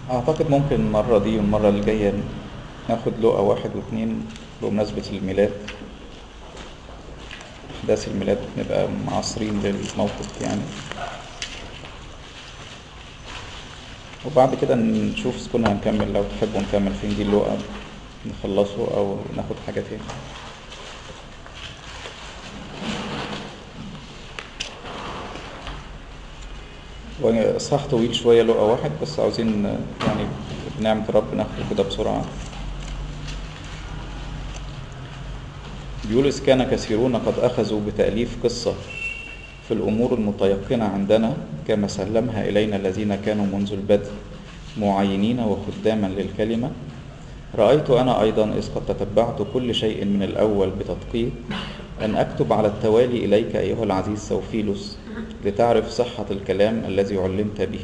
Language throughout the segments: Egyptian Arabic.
أعتقد ممكن المرة دي والمرة اللي جاية ناخد لقا واحد واثنين بمناسبة الميلاد أحداث الميلاد نبقى معاصرين للموقف يعني وبعد كده نشوف إذا كنا هنكمل لو تحبوا نكمل في إنجيل لقا نخلصه أو ناخد حاجة تاني وإصحاح طويل شوية لقا واحد بس عاوزين يعني بنعمة رب ناخده كده بسرعة بيقول إذ كان كثيرون قد أخذوا بتأليف قصة في الأمور المتيقنة عندنا كما سلمها إلينا الذين كانوا منذ البدء معينين وخداما للكلمة رأيت أنا أيضا إذ قد تتبعت كل شيء من الأول بتدقيق أن أكتب على التوالي إليك أيها العزيز سوفيلوس لتعرف صحة الكلام الذي علمت به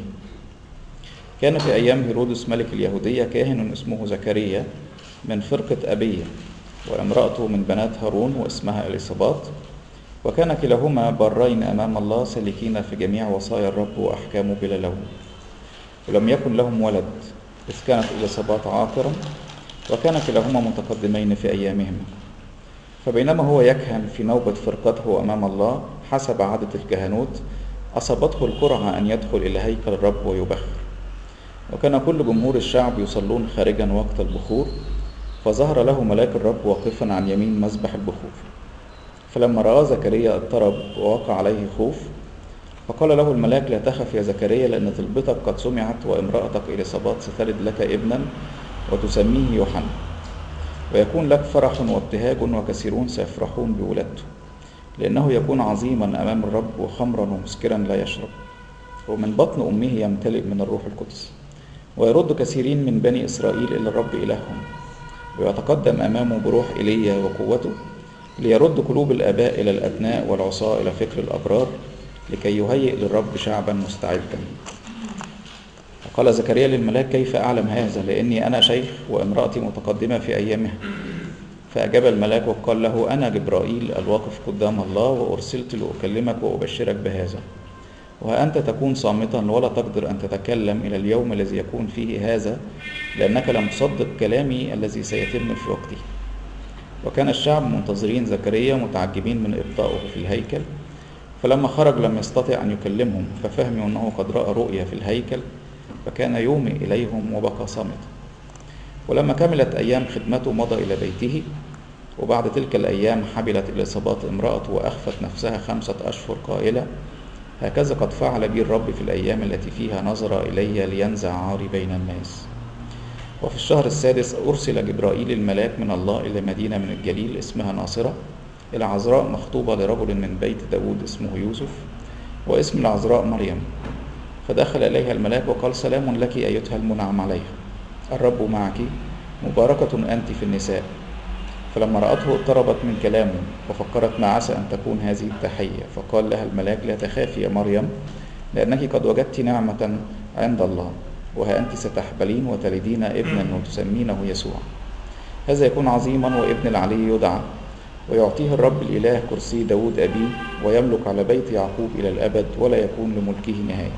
كان في أيام هيرودس ملك اليهودية كاهن اسمه زكريا من فرقة أبية وامرأته من بنات هارون واسمها إليصابات وكان كلاهما برين أمام الله سالكين في جميع وصايا الرب وأحكامه بلا لوم ولم يكن لهم ولد إذ كانت إليصابات عاقرا وكان كلاهما متقدمين في أيامهما فبينما هو يكهن في نوبة فرقته أمام الله حسب عادة الكهنوت أصابته القرعة أن يدخل إلى هيكل الرب ويبخر وكان كل جمهور الشعب يصلون خارجا وقت البخور فظهر له ملاك الرب واقفا عن يمين مذبح البخور فلما رأى زكريا اضطرب ووقع عليه خوف فقال له الملاك لا تخف يا زكريا لأن طلبتك قد سمعت وامرأتك إليصابات ستلد لك ابنا وتسميه يوحنا ويكون لك فرح وابتهاج وكثيرون سيفرحون بولادته لأنه يكون عظيما أمام الرب وخمرا ومسكرا لا يشرب ومن بطن أمه يمتلئ من الروح القدس ويرد كثيرين من بني إسرائيل إلى الرب إلههم ويتقدم أمامه بروح إيليا وقوته ليرد قلوب الآباء إلى الأبناء والعصاة إلى فكر الأبرار لكي يهيئ للرب شعبا مستعدا قال زكريا للملاك كيف أعلم هذا لأني أنا شيخ وامرأتي متقدمة في أيامها فأجاب الملاك وقال له أنا جبرائيل الواقف قدام الله وأرسلت لأكلمك وأبشرك بهذا وأنت تكون صامتا ولا تقدر أن تتكلم إلى اليوم الذي يكون فيه هذا لأنك لم تصدق كلامي الذي سيتم في وقته وكان الشعب منتظرين زكريا متعجبين من إبطائه في الهيكل فلما خرج لم يستطع أن يكلمهم ففهموا أنه قد رأى رؤيا في الهيكل فكان يومي إليهم وبقى صامتا ولما كملت أيام خدمته مضى إلى بيته وبعد تلك الأيام حبلت إليصابات امرأته وأخفت نفسها خمسة أشهر قائلة هكذا قد فعل بي الرب في الأيام التي فيها نظر إلي لينزع عاري بين الناس وفي الشهر السادس أرسل جبرائيل الملاك من الله إلى مدينة من الجليل اسمها ناصرة إلى عذراء مخطوبة لرجل من بيت داود اسمه يوسف واسم العذراء مريم فدخل إليها الملاك وقال سلام لك أيتها المنعم عليها الرب معك مباركة أنت في النساء فلما رأته اضطربت من كلامه وفكرت ما عسى أن تكون هذه التحية فقال لها الملاك لا تخافي يا مريم لأنك قد وجدت نعمة عند الله وها أنت ستحبلين وتلدين ابنا وتسمينه يسوع هذا يكون عظيما وابن العلي يدعى ويعطيه الرب الإله كرسي داود أبيه ويملك على بيت يعقوب إلى الأبد ولا يكون لملكه نهاية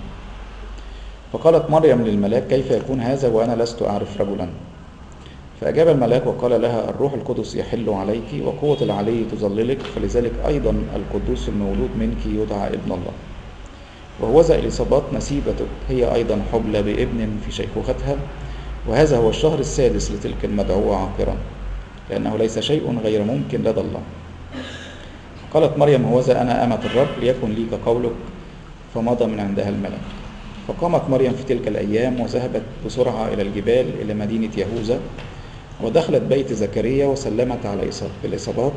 فقالت مريم للملاك كيف يكون هذا وأنا لست أعرف رجلا فأجاب الملاك وقال لها الروح القدس يحل عليك وقوة العلي تظللك فلذلك أيضا القدوس المولود منك يدعى ابن الله وهوذا إليصابات نسيبتك هي أيضا حبلى بابن في شيخوختها وهذا هو الشهر السادس لتلك المدعوة عاقرا لأنه ليس شيء غير ممكن لدى الله قالت مريم هوذا أنا أمة الرب ليكن لي كقولك فمضى من عندها الملاك فقامت مريم في تلك الأيام وذهبت بسرعة إلى الجبال إلى مدينة يهوذا ودخلت بيت زكريا وسلمت على إليصابات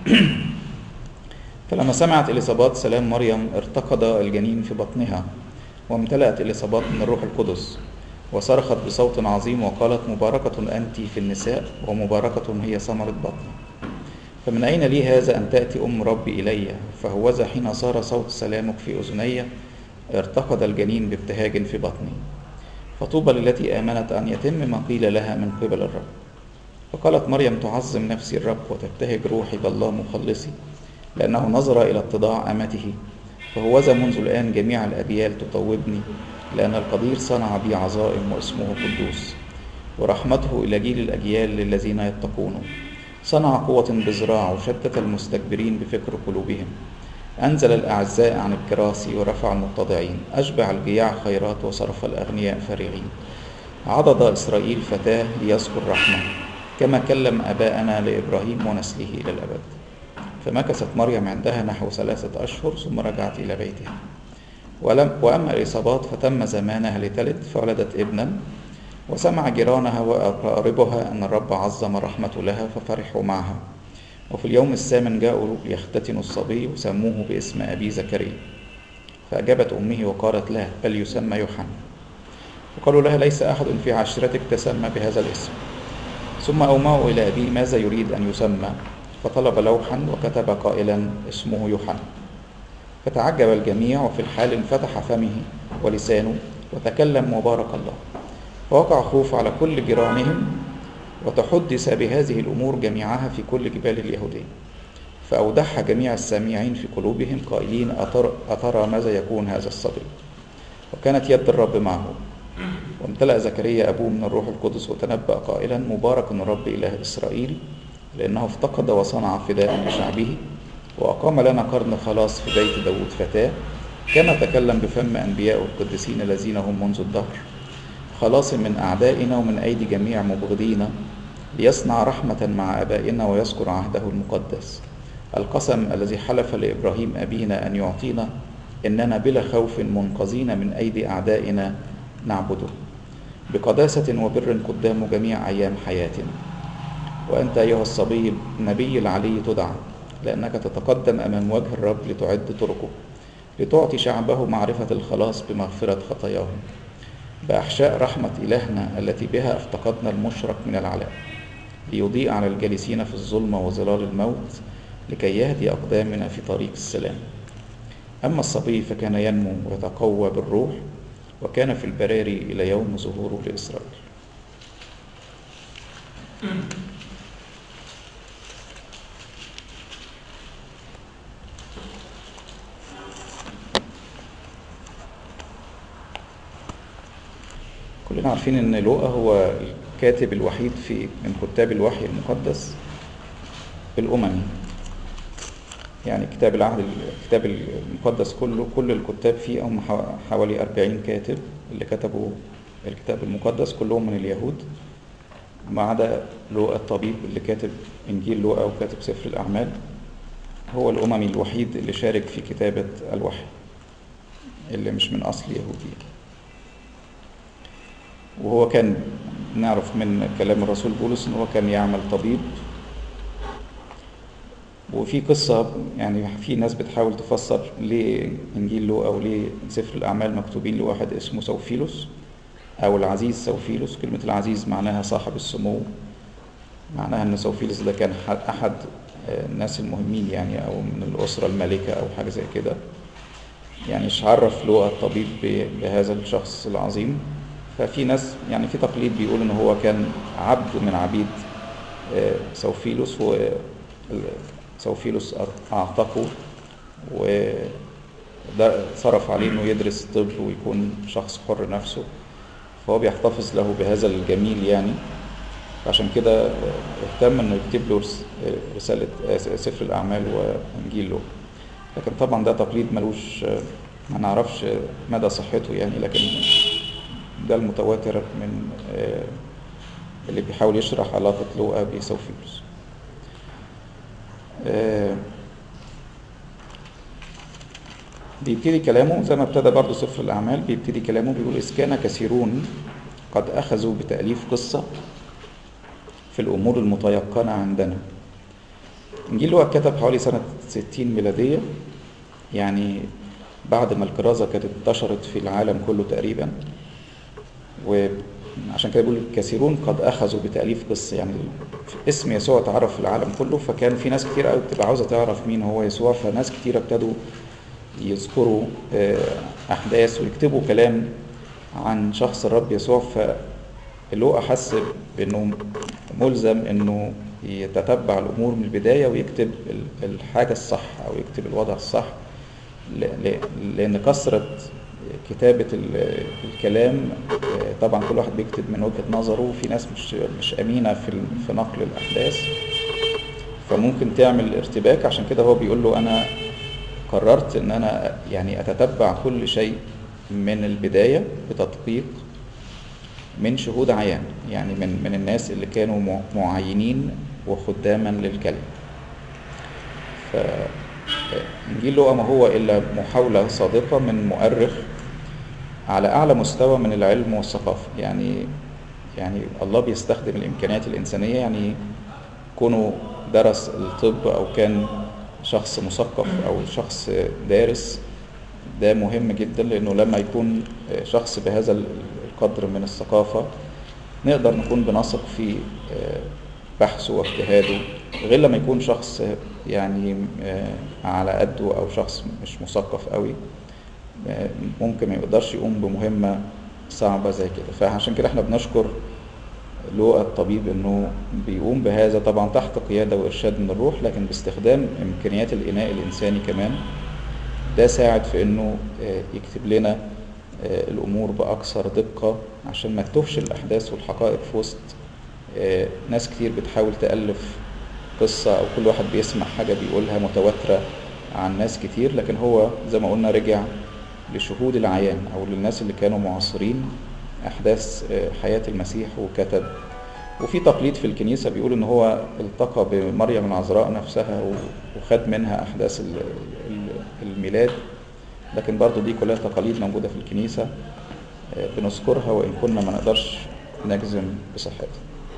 فلما سمعت إليصابات سلام مريم ارتقد الجنين في بطنها وامتلأت إليصابات من الروح القدس وصرخت بصوت عظيم وقالت مباركة أنت في النساء ومباركة هي ثمرة بطني فمن أين لي هذا أن تأتي أم ربي إلي فهوذا حين صار صوت سلامك في أذني ارتقد الجنين بابتهاج في بطني فطوبى للتي آمنت أن يتم ما قيل لها من قبل الرب فقالت مريم تعظم نفسي الرب وتبتهج روحي بالله مخلصي لأنه نظر إلى اتضاع أمته فهوذا منذ الآن جميع الأبيال تطوبني لأن القدير صنع بي عظائم واسمه قدوس ورحمته إلى جيل الأجيال للذين يتقونه صنع قوة بذراع وشتت المستكبرين بفكر قلوبهم أنزل الأعزاء عن الكراسي ورفع المتضعين أشبع الجياع خيرات وصرف الأغنياء فارغين عضد إسرائيل فتاه ليذكر رحمة كما كلم أباءنا لإبراهيم ونسله إلى الأبد فمكثت مريم عندها نحو ثلاثة أشهر ثم رجعت إلى بيتها ولم وأما الإصابات فتم زمانها لتلد فولدت ابنا وسمع جيرانها وأقاربها أن الرب عظم رحمة لها ففرحوا معها وفي اليوم الثامن جاءوا ليختتنوا الصبي وسموه باسم أبي زكريا فأجابت أمه وقالت له بل يسمى يوحنا وقالوا لها ليس أحد في عشيرتك تسمى بهذا الاسم ثم أومأوا إلى أبيه ماذا يريد أن يسمى فطلب لوحا وكتب قائلا اسمه يوحنا فتعجب الجميع وفي الحال انفتح فمه ولسانه وتكلم وبارك الله فوقع خوف على كل جيرانهم وتحدث بهذه الأمور جميعها في كل جبال اليهودية فأودعها جميع السامعين في قلوبهم قائلين أترى, أترى ماذا يكون هذا الصبي وكانت يد الرب معه وامتلأ زكريا أبوه من الروح القدس وتنبأ قائلا مبارك الرب إله إسرائيل لأنه افتقد وصنع فداء لشعبه وأقام لنا قرن خلاص في بيت داود فتاة كما تكلم بفم أنبياء القديسين الذين هم منذ الدهر خلاص من أعدائنا ومن أيدي جميع مبغضينا ليصنع رحمة مع آبائنا ويذكر عهده المقدس القسم الذي حلف لإبراهيم أبينا أن يعطينا إننا بلا خوف منقذين من أيدي أعدائنا نعبده بقداسة وبر قدام جميع أيام حياتنا وأنت أيها الصبي نبي العلي تدعى لأنك تتقدم أمام وجه الرب لتعد طرقه لتعطي شعبه معرفة الخلاص بمغفرة خطاياهم بأحشاء رحمة إلهنا التي بها افتقدنا المشرق من العلاء ليضيء على الجالسين في الظلمة وظلال الموت لكي يهدي أقدامنا في طريق السلام أما الصبي فكان ينمو ويتقوى بالروح وكان في البراري إلى يوم ظهوره لإسرائيل كلنا عارفين ان لوقا هو الكاتب الوحيد في من كتاب الوحي المقدس الاممي يعني كتاب العهد الكتاب المقدس كله كل الكتاب فيه هم حوالي 40 كاتب اللي كتبوا الكتاب المقدس كلهم من اليهود ما عدا لوقا الطبيب اللي كاتب انجيل لوقا وكاتب سفر الاعمال هو الاممي الوحيد اللي شارك في كتابه الوحي اللي مش من اصل يهودي وهو كان نعرف من كلام الرسول بولس ان هو كان يعمل طبيب وفي قصة يعني في ناس بتحاول تفسر ليه إنجيل لوقا أو ليه سفر الأعمال مكتوبين لواحد اسمه سوفيلوس أو العزيز سوفيلوس كلمة العزيز معناها صاحب السمو معناها إن سوفيلوس ده كان أحد الناس المهمين يعني أو من الأسرة الملكة أو حاجة زي كده يعني مش عرف لوقا الطبيب بهذا الشخص العظيم ففي ناس يعني في تقليد بيقول ان هو كان عبد من عبيد سوفيلوس وسوفيلوس اعتقه وصرف عليه انه يدرس طب ويكون شخص حر نفسه فهو بيحتفظ له بهذا الجميل يعني عشان كده اهتم انه يكتب له رسالة سفر الأعمال وإنجيل له لكن طبعا ده تقليد ملوش ما نعرفش مدى صحته يعني لكن ده المتواتر من اللي بيحاول يشرح علاقة لوقا بسوفيلوس بيبتدي كلامه زي ما ابتدى برضه سفر الأعمال بيبتدي كلامه بيقول إذ كان كثيرون قد أخذوا بتأليف قصة في الأمور المتيقنة عندنا إنجيل لوقا كتب حوالي سنة 60 ميلادية يعني بعد ما الكرازة كانت انتشرت في العالم كله تقريبا وعشان كده بيقول كثيرون قد اخذوا بتاليف قصه يعني اسم يسوع اتعرف في العالم كله فكان في ناس كتير قوي بتبقى عاوزه تعرف مين هو يسوع فناس كتير ابتدوا يذكروا احداث ويكتبوا كلام عن شخص الرب يسوع فلوقا حس بانه ملزم انه يتتبع الامور من البدايه ويكتب الحاجه الصح او يكتب الوضع الصح لان كثره كتابة ال- الكلام آه، طبعا كل واحد بيكتب من وجهة نظره وفي ناس مش مش أمينة في ال- في نقل الأحداث فممكن تعمل ارتباك عشان كده هو بيقول له أنا قررت إن أنا يعني أتتبع كل شيء من البداية بتدقيق من شهود عيان يعني من من الناس اللي كانوا مع- معينين وخداما للكلمة فإنجيل لوقا ما هو إلا محاولة صادقة من مؤرخ على أعلى مستوى من العلم والثقافة يعني يعني الله بيستخدم الإمكانيات الإنسانية يعني كونه درس الطب أو كان شخص مثقف أو شخص دارس ده مهم جدا لأنه لما يكون شخص بهذا القدر من الثقافة نقدر نكون بنثق في بحثه واجتهاده غير لما يكون شخص يعني على قده أو شخص مش مثقف قوي ممكن ما يقدرش يقوم بمهمة صعبة زي كده فعشان كده احنا بنشكر لوقا الطبيب انه بيقوم بهذا طبعا تحت قيادة وارشاد من الروح لكن باستخدام امكانيات الاناء الانساني كمان ده ساعد في انه يكتب لنا الامور باكثر دقة عشان ما تتوهش الاحداث والحقائق في وسط ناس كتير بتحاول تألف قصة او كل واحد بيسمع حاجة بيقولها متواترة عن ناس كتير لكن هو زي ما قلنا رجع لشهود العيان او للناس اللي كانوا معاصرين احداث حياة المسيح وكتب وفي تقليد في الكنيسة بيقول ان هو التقى بمريم العذراء نفسها وخد منها احداث الميلاد لكن برضو دي كلها تقاليد موجودة في الكنيسة بنذكرها وان كنا ما نقدرش نجزم بصحتها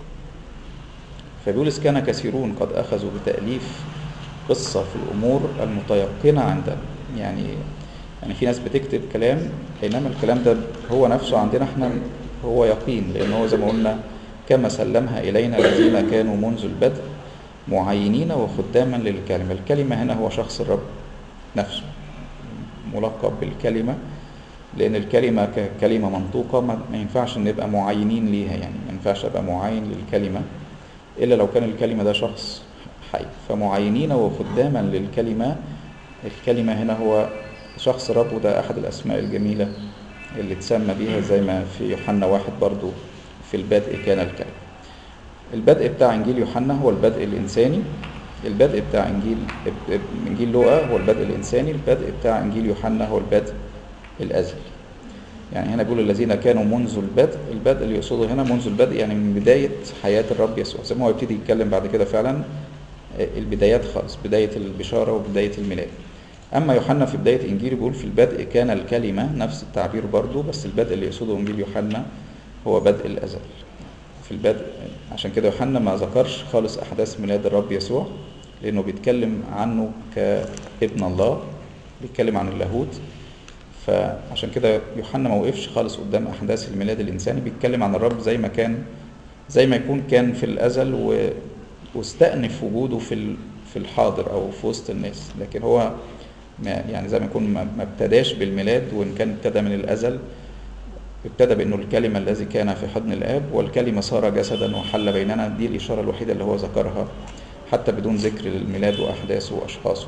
فبيقول إذ كان كثيرون قد أخذوا بتأليف قصة في الأمور المتيقنة عندنا يعني يعني في ناس بتكتب كلام بينما الكلام ده هو نفسه عندنا احنا هو يقين لأن هو زي ما قلنا كما سلمها إلينا الذين كانوا منذ البدء معينين وخداما للكلمة الكلمة هنا هو شخص الرب نفسه ملقب بالكلمة لأن الكلمة ككلمة منطوقة ما ينفعش نبقى معينين ليها يعني ما ينفعش أبقى معين للكلمة إلا لو كان الكلمة ده شخص حي فمعينين وخداما للكلمة الكلمة هنا هو شخص رب وده أحد الأسماء الجميلة اللي تسمى بيها زي ما في يوحنا واحد برضو في البدء كان الكلمة البدء بتاع إنجيل يوحنا هو البدء الإنساني البدء بتاع إنجيل إنجيل لوقا هو البدء الإنساني البدء بتاع إنجيل يوحنا هو البدء الأزلي يعني هنا بيقول الذين كانوا منذ البدء البدء اللي يقصده هنا منذ البدء يعني من بداية حياة الرب يسوع زي ما هو يبتدي يتكلم بعد كده فعلا البدايات خالص بداية البشارة وبداية الميلاد أما يوحنا في بداية إنجيله بيقول في البدء كان الكلمة نفس التعبير برضو بس البدء اللي يقصده إنجيل يوحنا هو بدء الأزل في البدء عشان كده يوحنا ما ذكرش خالص أحداث ميلاد الرب يسوع لأنه بيتكلم عنه كابن الله بيتكلم عن اللاهوت فعشان كده يوحنا ما وقفش خالص قدام احداث الميلاد الانساني بيتكلم عن الرب زي ما كان زي ما يكون كان في الازل و... واستأنف وجوده في في الحاضر او في وسط الناس لكن هو ما يعني زي ما يكون ما ابتداش بالميلاد وان كان ابتدى من الازل ابتدى بانه الكلمه الذي كان في حضن الاب والكلمه صار جسدا وحل بيننا دي الاشاره الوحيده اللي هو ذكرها حتى بدون ذكر الميلاد واحداثه واشخاصه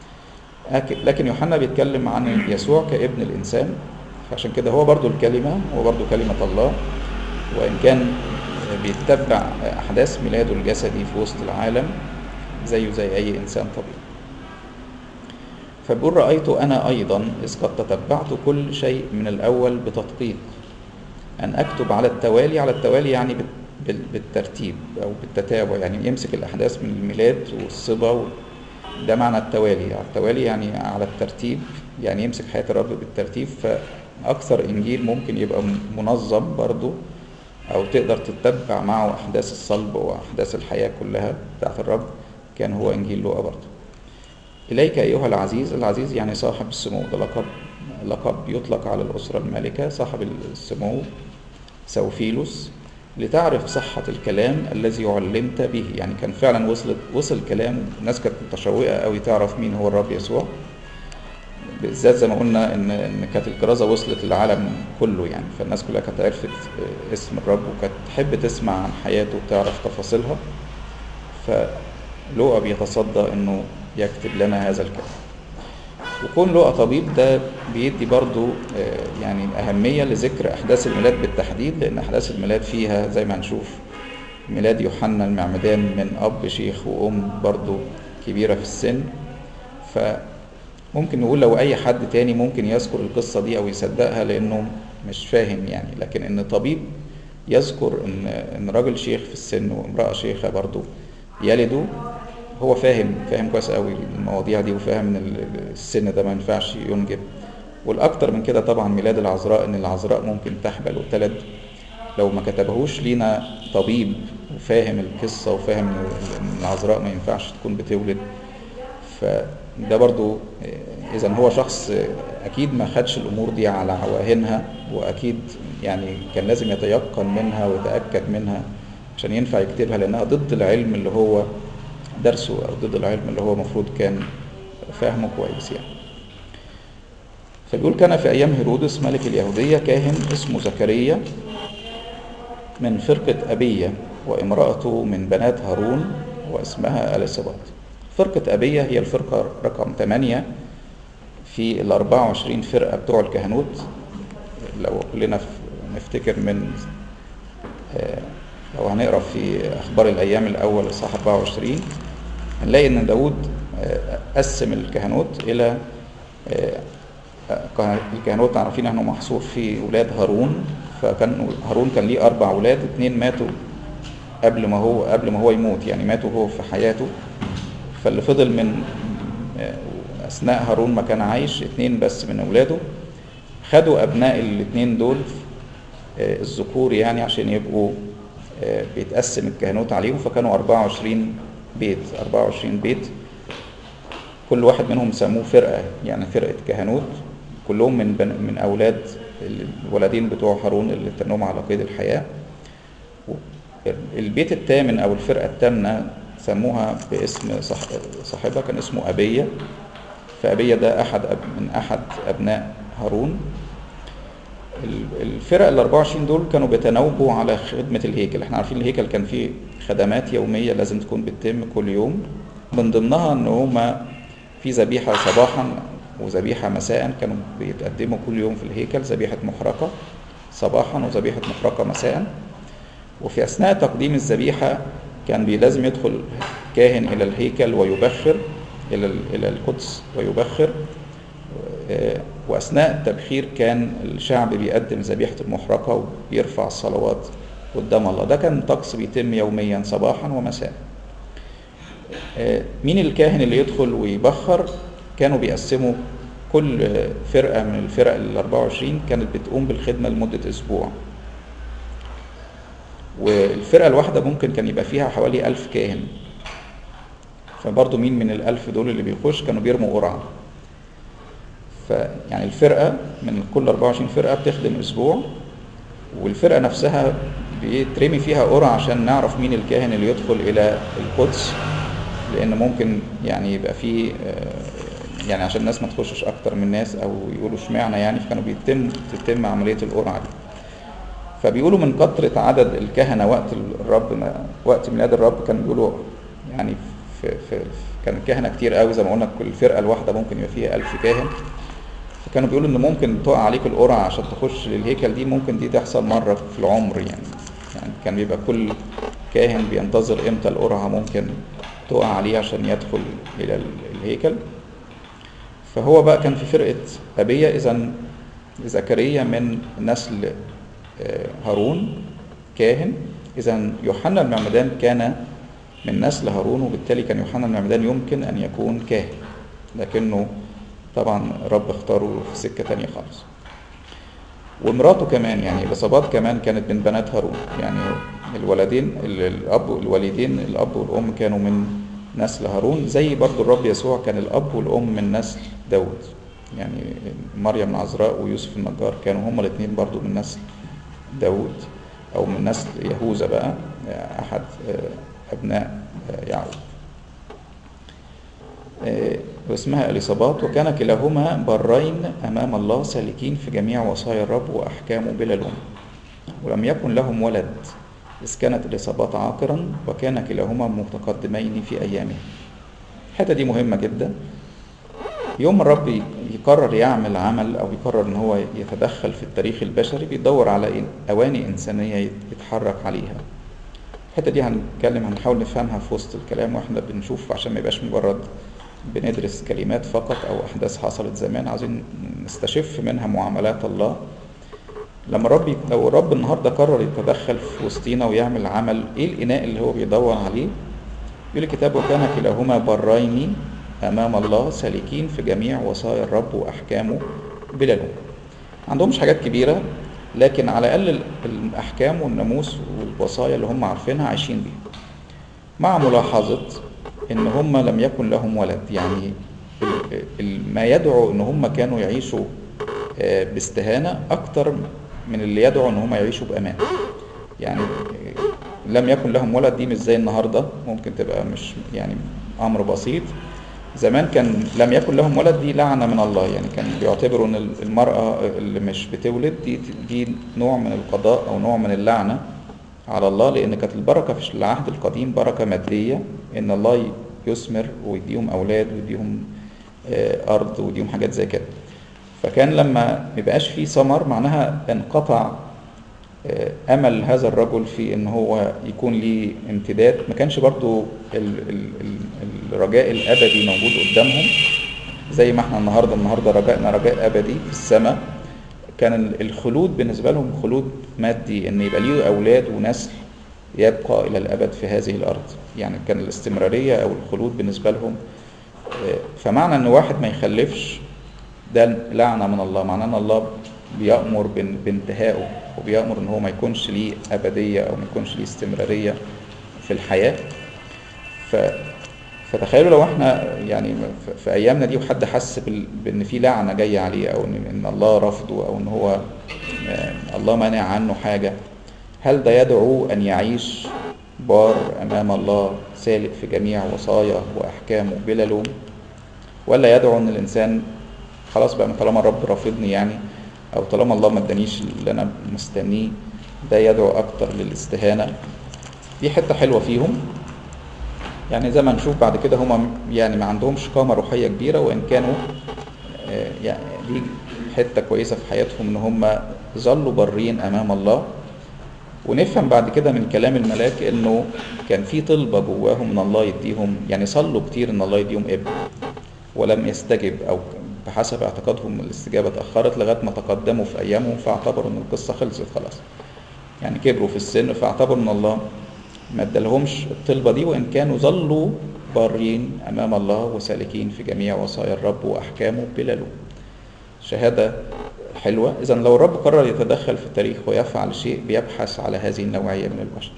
لكن يوحنا بيتكلم عن يسوع كابن الإنسان فعشان كده هو برضو الكلمة هو برضو كلمة الله وإن كان بيتبع أحداث ميلاده الجسدي في وسط العالم زيه زي أي إنسان طبيعي فبقول رأيت أنا أيضا إذ قد تتبعت كل شيء من الأول بتدقيق أن أكتب على التوالي على التوالي يعني بالترتيب أو بالتتابع يعني يمسك الأحداث من الميلاد والصبا ده معنى التوالي يعني التوالي يعني على الترتيب يعني يمسك حياة الرب بالترتيب فأكثر إنجيل ممكن يبقى منظم برضو أو تقدر تتبع معه أحداث الصلب وأحداث الحياة كلها بتاعت الرب كان هو إنجيل لوقا برضو إليك أيها العزيز العزيز يعني صاحب السمو ده لقب لقب يطلق على الأسرة المالكة صاحب السمو سوفيلوس لتعرف صحة الكلام الذي علمت به يعني كان فعلا وصلت وصل كلام الناس كانت متشوقة قوي تعرف مين هو الرب يسوع بالذات زي ما قلنا ان ان كانت الكرازة وصلت للعالم كله يعني فالناس كلها كانت عرفت اسم الرب وكانت تحب تسمع عن حياته وتعرف تفاصيلها فلوقا بيتصدى انه يكتب لنا هذا الكلام وكون لقى طبيب ده بيدي برضو يعني أهمية لذكر أحداث الميلاد بالتحديد لأن أحداث الميلاد فيها زي ما هنشوف ميلاد يوحنا المعمدان من أب شيخ وأم برضو كبيرة في السن فممكن نقول لو أي حد تاني ممكن يذكر القصة دي أو يصدقها لأنه مش فاهم يعني لكن إن طبيب يذكر إن إن راجل شيخ في السن وامرأة شيخة برضو يلدوا هو فاهم فاهم كويس قوي المواضيع دي وفاهم ان السن ده ما ينفعش ينجب والاكتر من كده طبعا ميلاد العذراء ان العذراء ممكن تحبل وتلد لو ما كتبهوش لينا طبيب وفاهم القصه وفاهم ان العذراء ما ينفعش تكون بتولد فده برضو اذا هو شخص اكيد ما خدش الامور دي على عواهنها واكيد يعني كان لازم يتيقن منها ويتاكد منها عشان ينفع يكتبها لانها ضد العلم اللي هو درسه او ضد العلم اللي هو المفروض كان فاهمه كويس يعني فبيقول كان في ايام هيرودس ملك اليهوديه كاهن اسمه زكريا من فرقه ابيه وامراته من بنات هارون واسمها اليصابات فرقه ابيه هي الفرقه رقم 8 في ال 24 فرقه بتوع الكهنوت لو كلنا نفتكر من لو هنقرا في اخبار الايام الاول اصحاح 24 هنلاقي ان داود قسم الكهنوت الى الكهنوت عارفين انه محصور في ولاد هارون فكان هارون كان ليه اربع ولاد اثنين ماتوا قبل ما هو قبل ما هو يموت يعني ماتوا هو في حياته فاللي فضل من اثناء هارون ما كان عايش اثنين بس من اولاده خدوا ابناء الاثنين دول الذكور يعني عشان يبقوا بيتقسم الكهنوت عليهم فكانوا 24 بيت 24 بيت كل واحد منهم سموه فرقة يعني فرقة كهنوت كلهم من من أولاد الولدين بتوع هارون اللي تنهم على قيد الحياة البيت الثامن أو الفرقة الثامنة سموها باسم صاحبها كان اسمه أبية فأبية ده أحد من أحد أبناء هارون الفرق ال 24 دول كانوا بيتناوبوا على خدمة الهيكل احنا عارفين الهيكل كان فيه خدمات يومية لازم تكون بتتم كل يوم من ضمنها ان هما في ذبيحة صباحا وذبيحة مساء كانوا بيتقدموا كل يوم في الهيكل ذبيحة محرقة صباحا وذبيحة محرقة مساء وفي أثناء تقديم الذبيحة كان لازم يدخل كاهن إلى الهيكل ويبخر إلى إلى القدس ويبخر وأثناء التبخير كان الشعب بيقدم ذبيحة المحرقة وبيرفع الصلوات قدام الله ده كان طقس بيتم يوميا صباحا ومساء مين الكاهن اللي يدخل ويبخر كانوا بيقسموا كل فرقة من الفرق ال 24 كانت بتقوم بالخدمة لمدة أسبوع والفرقة الواحدة ممكن كان يبقى فيها حوالي ألف كاهن فبرضه مين من الألف دول اللي بيخش كانوا بيرموا قرعة فيعني الفرقة من كل 24 فرقة بتخدم أسبوع والفرقة نفسها بيترمي فيها قرعة عشان نعرف مين الكاهن اللي يدخل إلى القدس لأن ممكن يعني يبقى فيه يعني عشان الناس ما تخشش أكتر من ناس أو يقولوا اشمعنى يعني فكانوا بيتم تتم عملية القرعة دي فبيقولوا من كثرة عدد الكهنة وقت الرب وقت ميلاد الرب كانوا بيقولوا يعني في, في كان الكهنة كتير قوي زي ما قلنا كل فرقة الواحدة ممكن يبقى فيها ألف كاهن فكانوا بيقولوا ان ممكن تقع عليك القرعة عشان تخش للهيكل دي ممكن دي تحصل مرة في العمر يعني يعني كان بيبقى كل كاهن بينتظر امتى القرعة ممكن تقع عليه عشان يدخل الى الهيكل فهو بقى كان في فرقة أبية إذا زكريا من نسل هارون كاهن إذا يوحنا المعمدان كان من نسل هارون وبالتالي كان يوحنا المعمدان يمكن أن يكون كاهن لكنه طبعا رب اختاره في سكة تانية خالص ومراته كمان يعني الإصابات كمان كانت من بنات هارون يعني الولدين الأب الوالدين الأب والأم كانوا من نسل هارون زي برضو الرب يسوع كان الأب والأم من نسل داود يعني مريم العذراء ويوسف النجار كانوا هما الاثنين برضو من نسل داود أو من نسل يهوذا بقى أحد أبناء يعقوب واسمها اليصابات وكان كلاهما برين امام الله سالكين في جميع وصايا الرب واحكامه بلا لوم ولم يكن لهم ولد اذ كانت اليصابات عاقرا وكان كلاهما متقدمين في ايامه الحته دي مهمه جدا يوم ما الرب يقرر يعمل عمل او يقرر ان هو يتدخل في التاريخ البشري بيدور على إن- اواني انسانيه يتحرك عليها الحته دي هنتكلم هنحاول نفهمها في وسط الكلام واحنا بنشوف عشان ما يبقاش مجرد بندرس كلمات فقط او احداث حصلت زمان عايزين نستشف منها معاملات الله لما الرب لو الرب النهارده قرر يتدخل في وسطينا ويعمل عمل ايه الاناء اللي هو بيدور عليه يقول الكتاب وكان كلاهما برين امام الله سالكين في جميع وصايا الرب واحكامه بلا لوم ما عندهمش حاجات كبيره لكن على الاقل الاحكام والناموس والوصايا اللي هم عارفينها عايشين بيها مع ملاحظه ان هم لم يكن لهم ولد يعني ال- ال- ما يدعو ان هم كانوا يعيشوا آه، باستهانه اكتر من اللي يدعو ان هم يعيشوا بامان يعني آه، لم يكن لهم ولد دي مش زي النهارده ممكن تبقى مش يعني امر بسيط زمان كان لم يكن لهم ولد دي لعنه من الله يعني كان بيعتبروا ان المراه اللي مش بتولد دي دي نوع من القضاء او نوع من اللعنه على الله لان كانت البركه في العهد القديم بركه ماديه ان الله يثمر ويديهم اولاد ويديهم آه، ارض ويديهم حاجات زي كده فكان لما ميبقاش فيه ثمر معناها انقطع آه، امل هذا الرجل في ان هو يكون ليه امتداد ما كانش برضو ال- ال- ال- الرجاء الابدي موجود قدامهم زي ما احنا النهارده النهارده رجائنا رجاء ابدي في السماء كان ال- الخلود بالنسبه لهم خلود مادي ان يبقى ليه اولاد ونسل يبقى الى الابد في هذه الارض يعني كان الاستمراريه او الخلود بالنسبه لهم آه، فمعنى ان واحد ما يخلفش ده لعنه من الله معناه ان الله بيأمر بان- بانتهائه وبيأمر ان هو ما يكونش ليه ابديه او ما يكونش ليه استمراريه في الحياه ف فتخيلوا لو احنا يعني في- في ايامنا دي وحد حس بال- بان في لعنه جايه عليه او ان ان الله رفضه او ان هو آه، الله مانع عنه حاجه هل ده يدعو ان يعيش بار امام الله سالك في جميع وصاياه واحكامه بلا لوم ولا يدعو ان الانسان خلاص بقى طالما الرب رافضني يعني او طالما الله ما ادانيش اللي انا مستنيه ده يدعو اكتر للاستهانه دي حته حلوه فيهم يعني زي ما نشوف بعد كده هما يعني ما عندهمش قامه روحيه كبيره وان كانوا آه، يعني دي حته كويسه في حياتهم ان هم ظلوا برين امام الله ونفهم بعد كده من كلام الملاك انه كان في طلبه جواهم ان الله يديهم يعني صلوا كتير ان الله يديهم ابن ولم يستجب او بحسب اعتقادهم الاستجابه اتاخرت لغايه ما تقدموا في ايامهم فاعتبروا ان القصه خلصت خلاص يعني كبروا في السن فاعتبروا ان الله ما ادالهمش الطلبه دي وان كانوا ظلوا بارين امام الله وسالكين في جميع وصايا الرب واحكامه بلا لوم شهاده حلوه اذا لو الرب قرر يتدخل في التاريخ ويفعل شيء بيبحث على هذه النوعيه من البشر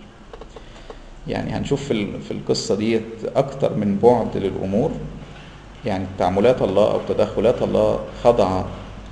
يعني هنشوف في ال- في القصه ديت اكتر من بعد للامور يعني تعاملات الله او تدخلات الله خاضعه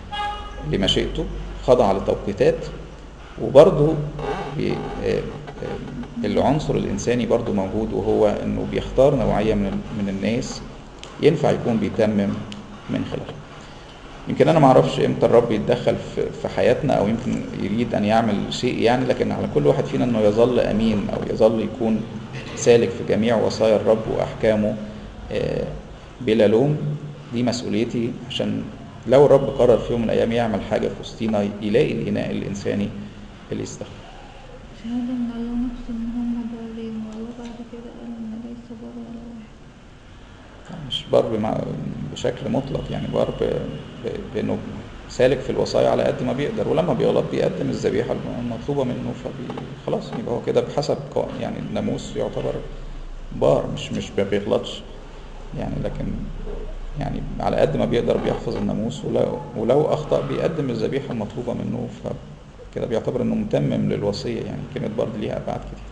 لمشيئته خاضعه لتوقيتات وبرضه بي- آه، آه، العنصر الانساني برضه موجود وهو انه بيختار نوعيه من ال- من الناس ينفع يكون بيتمم من خلالها يمكن انا ما اعرفش امتى الرب يتدخل في في حياتنا او يمكن يريد ان يعمل شيء يعني لكن على كل واحد فينا انه يظل امين او يظل يكون سالك في جميع وصايا الرب واحكامه آه، بلا لوم دي مسؤوليتي عشان لو الرب قرر في يوم من الايام يعمل حاجه في وسطينا يلاقي الاناء الانساني اللي يستخدم شهادة من الله نفسه إن هم ضالين والله بعد كده قال إن ليس بر ولا واحد مش بر مع بشكل مطلق يعني بر ب- ب- بانه سالك في الوصايا على قد ما بيقدر ولما بيغلط بيقدم الذبيحه المطلوبه منه فخلاص يبقى هو كده بحسب قا- يعني الناموس يعتبر بار مش مش ما بيغلطش يعني لكن يعني على قد ما بيقدر بيحفظ الناموس ولو ولو اخطا بيقدم الذبيحه المطلوبه منه فكده بيعتبر انه متمم للوصيه يعني كلمه بار دي ليها ابعاد كتير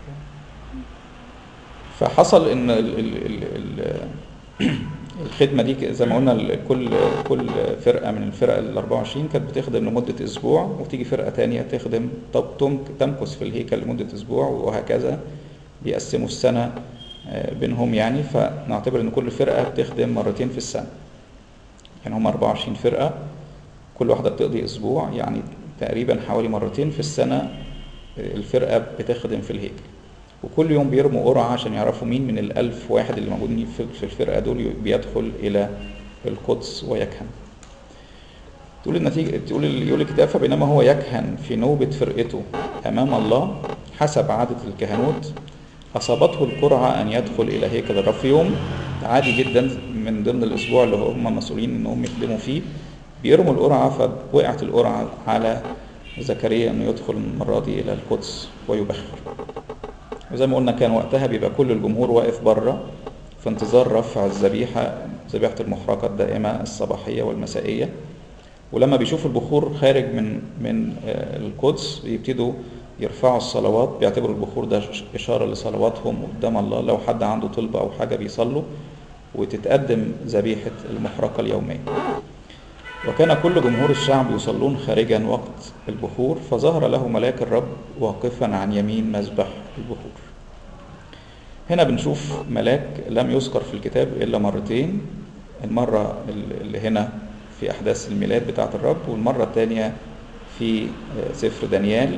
فحصل ان ال ال ال ال الخدمه دي زي ما قلنا ال- كل كل فرقه من الفرق ال 24 كانت بتخدم لمده اسبوع وتيجي فرقه تانية تخدم طب تم- تمكث في الهيكل لمده اسبوع وهكذا بيقسموا السنه آه، بينهم يعني فنعتبر ان كل فرقه بتخدم مرتين في السنه يعني هم 24 فرقه كل واحده بتقضي اسبوع يعني تقريبا حوالي مرتين في السنه آه، الفرقه بتخدم في الهيكل وكل يوم بيرموا قرعة عشان يعرفوا مين من الألف واحد اللي موجودين في في الفرقة دول بيدخل إلى القدس ويكهن تقول النتيجة تقول يقول الكتاب فبينما هو يكهن في نوبة فرقته أمام الله حسب عادة الكهنوت أصابته القرعة أن يدخل إلى هيكل الرب في يوم عادي جدا من ضمن الأسبوع اللي هم مسؤولين إنهم يخدموا فيه بيرموا القرعة فوقعت القرعة على زكريا إنه يدخل المرة دي إلى القدس ويبخر وزي ما قلنا كان وقتها بيبقى كل الجمهور واقف بره في انتظار رفع الذبيحة ذبيحة المحرقة الدائمة الصباحية والمسائية ولما بيشوفوا البخور خارج من من القدس بيبتدوا يرفعوا الصلوات بيعتبروا البخور ده إشارة لصلواتهم قدام الله لو حد عنده طلبة أو حاجة بيصلوا وتتقدم ذبيحة المحرقة اليومية وكان كل جمهور الشعب يصلون خارجا وقت البخور فظهر له ملاك الرب واقفا عن يمين مذبح البخور هنا بنشوف ملاك لم يذكر في الكتاب إلا مرتين المرة اللي هنا في أحداث الميلاد بتاعة الرب والمرة الثانية في سفر دانيال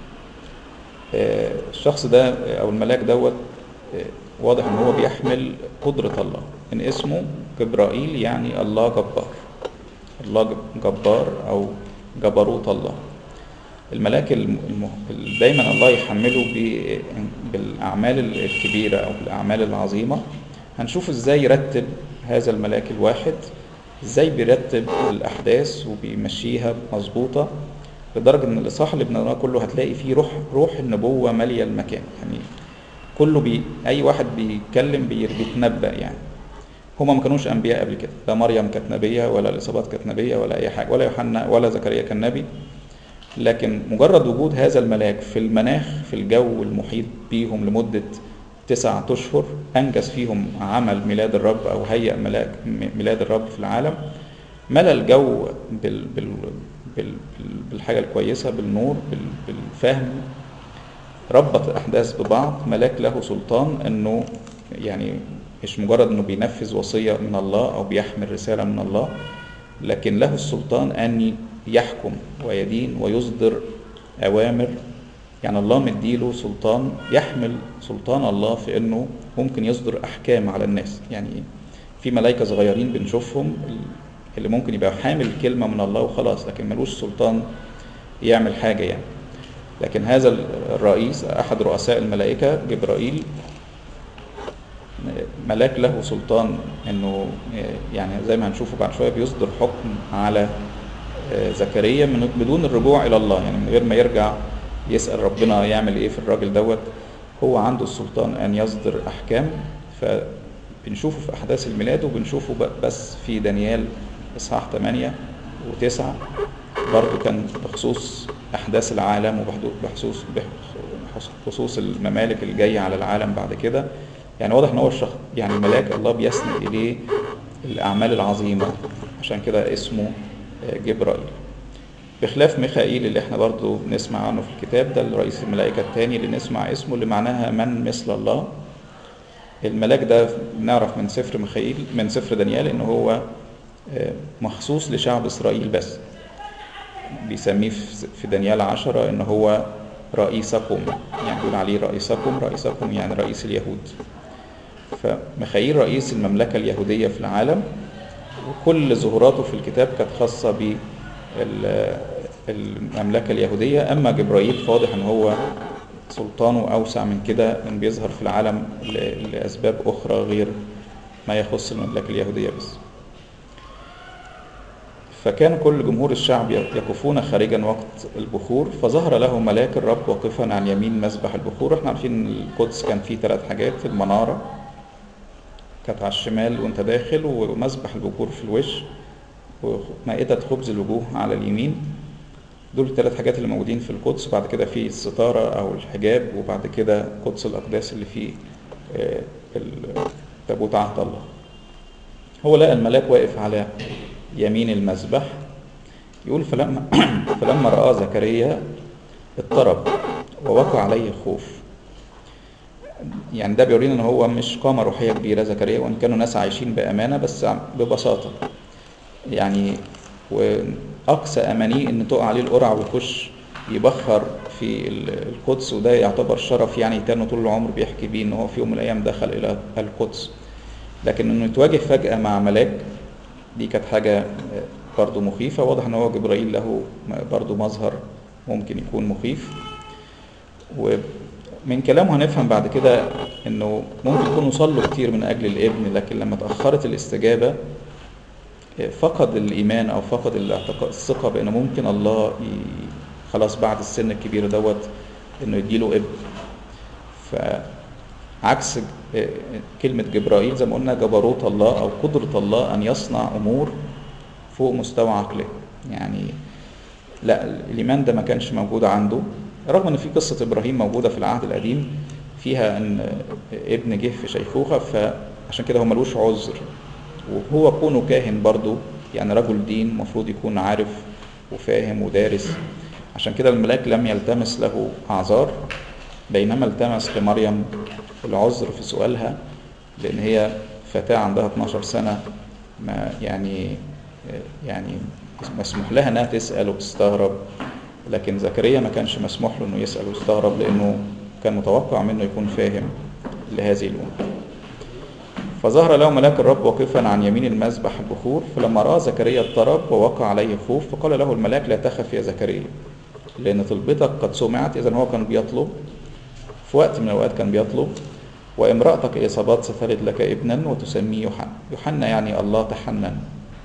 الشخص ده أو الملاك دوت واضح إن هو بيحمل قدرة الله إن اسمه جبرائيل يعني الله جبار الله جبار أو جبروت الله الملاك الم... دايما الله يحمله ب... بالأعمال الكبيرة أو بالأعمال العظيمة هنشوف إزاي يرتب هذا الملاك الواحد إزاي بيرتب الأحداث وبيمشيها مظبوطة لدرجة إن الإصحاح اللي بنقراه كله هتلاقي فيه روح روح النبوة مالية المكان يعني كله بي أي واحد بيتكلم بي... بيتنبأ يعني هما ما كانوش أنبياء قبل كده لا مريم كانت نبية ولا الإصابات كانت نبية ولا أي حاجة ولا يوحنا ولا زكريا كان نبي لكن مجرد وجود هذا الملاك في المناخ في الجو المحيط بيهم لمدة تسعة أشهر أنجز فيهم عمل ميلاد الرب أو هيئ ملاك ميلاد الرب في العالم ملى الجو بال بال بال بالحاجة الكويسة بالنور بالفهم ربط الأحداث ببعض ملاك له سلطان أنه يعني مش مجرد أنه بينفذ وصية من الله أو بيحمل رسالة من الله لكن له السلطان أن يحكم ويدين ويصدر أوامر يعني الله مديله سلطان يحمل سلطان الله في أنه ممكن يصدر أحكام على الناس يعني في ملائكة صغيرين بنشوفهم اللي ممكن يبقى حامل كلمة من الله وخلاص لكن ملوش سلطان يعمل حاجة يعني لكن هذا الرئيس أحد رؤساء الملائكة جبرائيل ملاك له سلطان انه يعني زي ما هنشوفه بعد شويه بيصدر حكم على زكريا من بدون الرجوع الى الله يعني من غير ما يرجع يسال ربنا يعمل ايه في الراجل دوت هو عنده السلطان ان يصدر احكام فبنشوفه في احداث الميلاد وبنشوفه بس في دانيال اصحاح 8 و9 برضه كان بخصوص احداث العالم وبخصوص بخصوص الممالك الجايه على العالم بعد كده يعني واضح ان هو الشخص يعني ملاك الله بيسند اليه الاعمال العظيمه عشان كده اسمه جبرائيل بخلاف ميخائيل اللي احنا برضو بنسمع عنه في الكتاب ده رئيس الملائكة الثاني اللي نسمع اسمه اللي معناها من مثل الله الملاك ده بنعرف من سفر ميخائيل من سفر دانيال ان هو مخصوص لشعب اسرائيل بس بيسميه في دانيال عشرة ان هو رئيسكم يعني بيقول عليه رئيسكم رئيسكم يعني رئيس اليهود فميخائيل رئيس المملكة اليهودية في العالم وكل ظهوراته في الكتاب كانت خاصة بالمملكة اليهودية أما جبرائيل فواضح أن هو سلطانه أوسع من كده أن بيظهر في العالم لأسباب أخرى غير ما يخص المملكة اليهودية بس فكان كل جمهور الشعب يقفون خارجا وقت البخور فظهر له ملاك الرب واقفا عن يمين مذبح البخور احنا عارفين القدس كان فيه ثلاث حاجات المنارة كانت على الشمال وانت داخل ومذبح البخور في الوش ومائدة خبز الوجوه على اليمين دول الثلاث حاجات اللي موجودين في القدس بعد كده في الستارة أو الحجاب وبعد كده قدس الأقداس اللي فيه تابوت عهد الله هو لقى الملاك واقف على يمين المذبح يقول فلما فلما رأى زكريا اضطرب ووقع عليه الخوف يعني ده بيورينا ان هو مش قامه روحيه كبيره زكريا وان كانوا ناس عايشين بامانه بس ببساطه يعني واقصى امانيه ان تقع عليه القرعه ويخش يبخر في القدس وده يعتبر شرف يعني كانه طول العمر بيحكي بيه ان هو في يوم من الايام دخل الى القدس لكن انه يتواجه فجاه مع ملاك دي كانت حاجة برضو مخيفة واضح ان هو جبرائيل له برضو مظهر ممكن يكون مخيف ومن كلامه هنفهم بعد كده انه ممكن يكونوا صلوا كتير من اجل الابن لكن لما تأخرت الاستجابة فقد الايمان او فقد الاعتقاد الثقة بان ممكن الله ي... خلاص بعد السن الكبير دوت انه يديله ابن فعكس كلمة جبرائيل زي ما قلنا جبروت الله او قدرة الله ان يصنع امور فوق مستوى عقله يعني لا الايمان ده ما كانش موجود عنده رغم ان في قصة ابراهيم موجودة في العهد القديم فيها ان ابن جه في شيخوخة فعشان كده هو ملوش عذر وهو كونه كاهن برضه يعني رجل دين المفروض يكون عارف وفاهم ودارس عشان كده الملاك لم يلتمس له اعذار بينما التمس لمريم العذر في سؤالها لان هي فتاة عندها 12 سنة ما يعني يعني مسموح لها انها تسأل وتستغرب لكن زكريا ما كانش مسموح له انه يسأل ويستغرب لانه كان متوقع منه يكون فاهم لهذه الامور فظهر له ملاك الرب واقفا عن يمين المذبح البخور فلما راى زكريا اضطرب ووقع عليه خوف فقال له الملاك لا تخف يا زكريا لان طلبتك قد سمعت اذا هو كان بيطلب في وقت من الاوقات كان بيطلب وامرأتك إصابات ستلد لك ابنا وتسميه يوحنا يوحنا يعني الله تحنن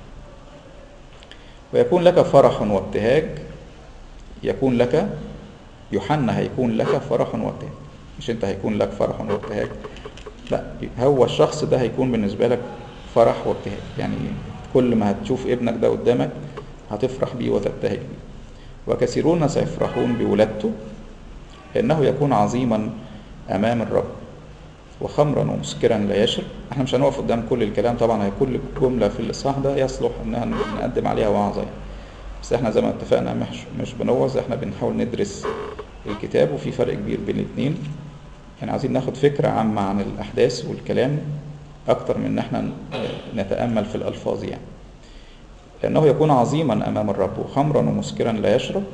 ويكون لك فرح وابتهاج يكون لك يوحنا هيكون لك فرح وابتهاج مش انت هيكون لك فرح وابتهاج لا هو الشخص ده هيكون بالنسبة لك فرح وابتهاج يعني كل ما هتشوف ابنك ده قدامك هتفرح بيه وتبتهج بيه وكثيرون سيفرحون بولادته لأنه يكون عظيما أمام الرب وخمرا ومسكرا لا يشرب احنا مش هنقف قدام كل الكلام طبعا هي كل جملة في الإصحاح ده يصلح إنها نقدم عليها وعظة يعني. بس احنا زي ما اتفقنا مش مش بنوعظ احنا بنحاول ندرس الكتاب وفي فرق كبير بين الاثنين يعني عايزين ناخد فكرة عامة عن الأحداث والكلام أكتر من إن احنا نتأمل في الألفاظ يعني لأنه يكون عظيما أمام الرب وخمرا ومسكرا لا يشرب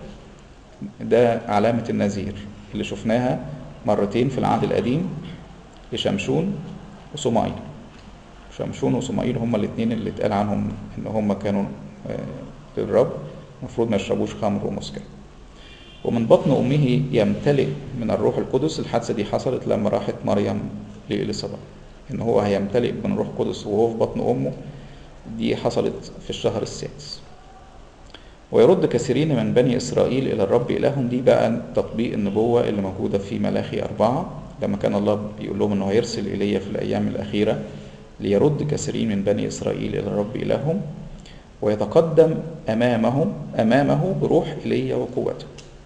ده علامة النذير اللي شفناها مرتين في العهد القديم لشمشون وصمائيل شمشون وصمائيل هما الاثنين اللي اتقال عنهم ان هما كانوا للرب المفروض ما يشربوش خمر ومسكر ومن بطن امه يمتلئ من الروح القدس الحادثه دي حصلت لما راحت مريم لإليصابات ان هو هيمتلئ من الروح القدس وهو في بطن امه دي حصلت في الشهر السادس ويرد كثيرين من بني إسرائيل إلى الرب إلههم دي بقى تطبيق النبوة اللي موجودة في ملاخي أربعة لما كان الله بيقول لهم أنه هيرسل إلي في الأيام الأخيرة ليرد كثيرين من بني إسرائيل إلى الرب إلههم ويتقدم أمامهم أمامه بروح إيليا وقوته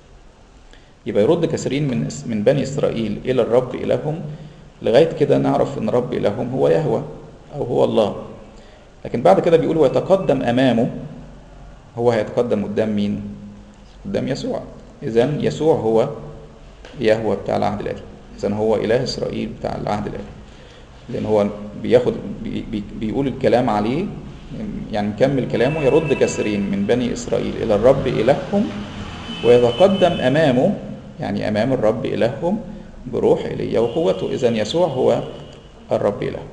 يبقى يرد كثيرين من من بني إسرائيل إلى الرب إلههم لغاية كده نعرف أن رب إلههم هو يهوى أو هو الله لكن بعد كده بيقول ويتقدم أمامه هو هيتقدم قدام مين؟ قدام يسوع إذا يسوع هو يهوى بتاع العهد القديم إذا هو إله إسرائيل بتاع العهد القديم لأن هو بياخد بي بي بيقول الكلام عليه يعني نكمل كلامه يرد كثيرين من بني إسرائيل إلى الرب إلههم ويتقدم أمامه يعني أمام الرب إلههم بروح إيليا وقوته إذا يسوع هو الرب إله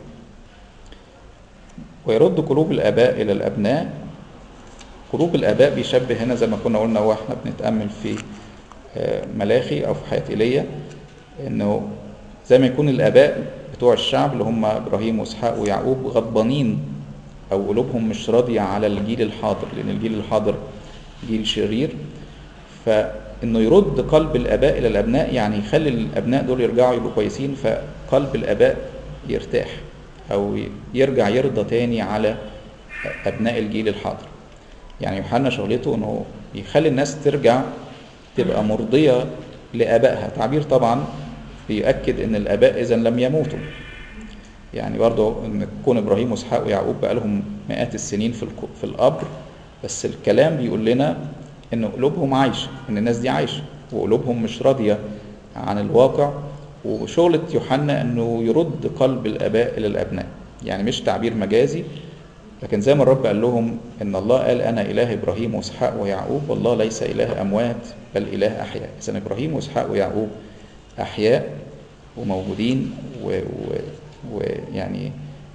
ويرد قلوب الآباء إلى الأبناء قلوب الآباء بيشبه هنا زي ما كنا قلنا واحنا بنتأمل في ملاخي أو في حياة إيليا إنه زي ما يكون الآباء بتوع الشعب اللي هم إبراهيم وإسحاق ويعقوب غضبانين أو قلوبهم مش راضية على الجيل الحاضر لأن الجيل الحاضر جيل شرير فإنه يرد قلب الآباء إلى الأبناء يعني يخلي الأبناء دول يرجعوا يبقوا كويسين فقلب الآباء يرتاح أو يرجع يرضى تاني على أبناء الجيل الحاضر يعني يوحنا شغلته انه يخلي الناس ترجع تبقى مرضية لآبائها تعبير طبعا بيؤكد ان الآباء إذا لم يموتوا يعني برضه ان كون ابراهيم واسحاق ويعقوب بقى لهم مئات السنين في في القبر بس الكلام بيقول لنا ان قلوبهم عايشه ان الناس دي عايشه وقلوبهم مش راضيه عن الواقع وشغله يوحنا انه يرد قلب الاباء الى الابناء يعني مش تعبير مجازي لكن زي ما الرب قال لهم ان الله قال انا اله ابراهيم واسحاق ويعقوب والله ليس اله اموات بل اله احياء اذا ابراهيم واسحاق ويعقوب احياء وموجودين ويعني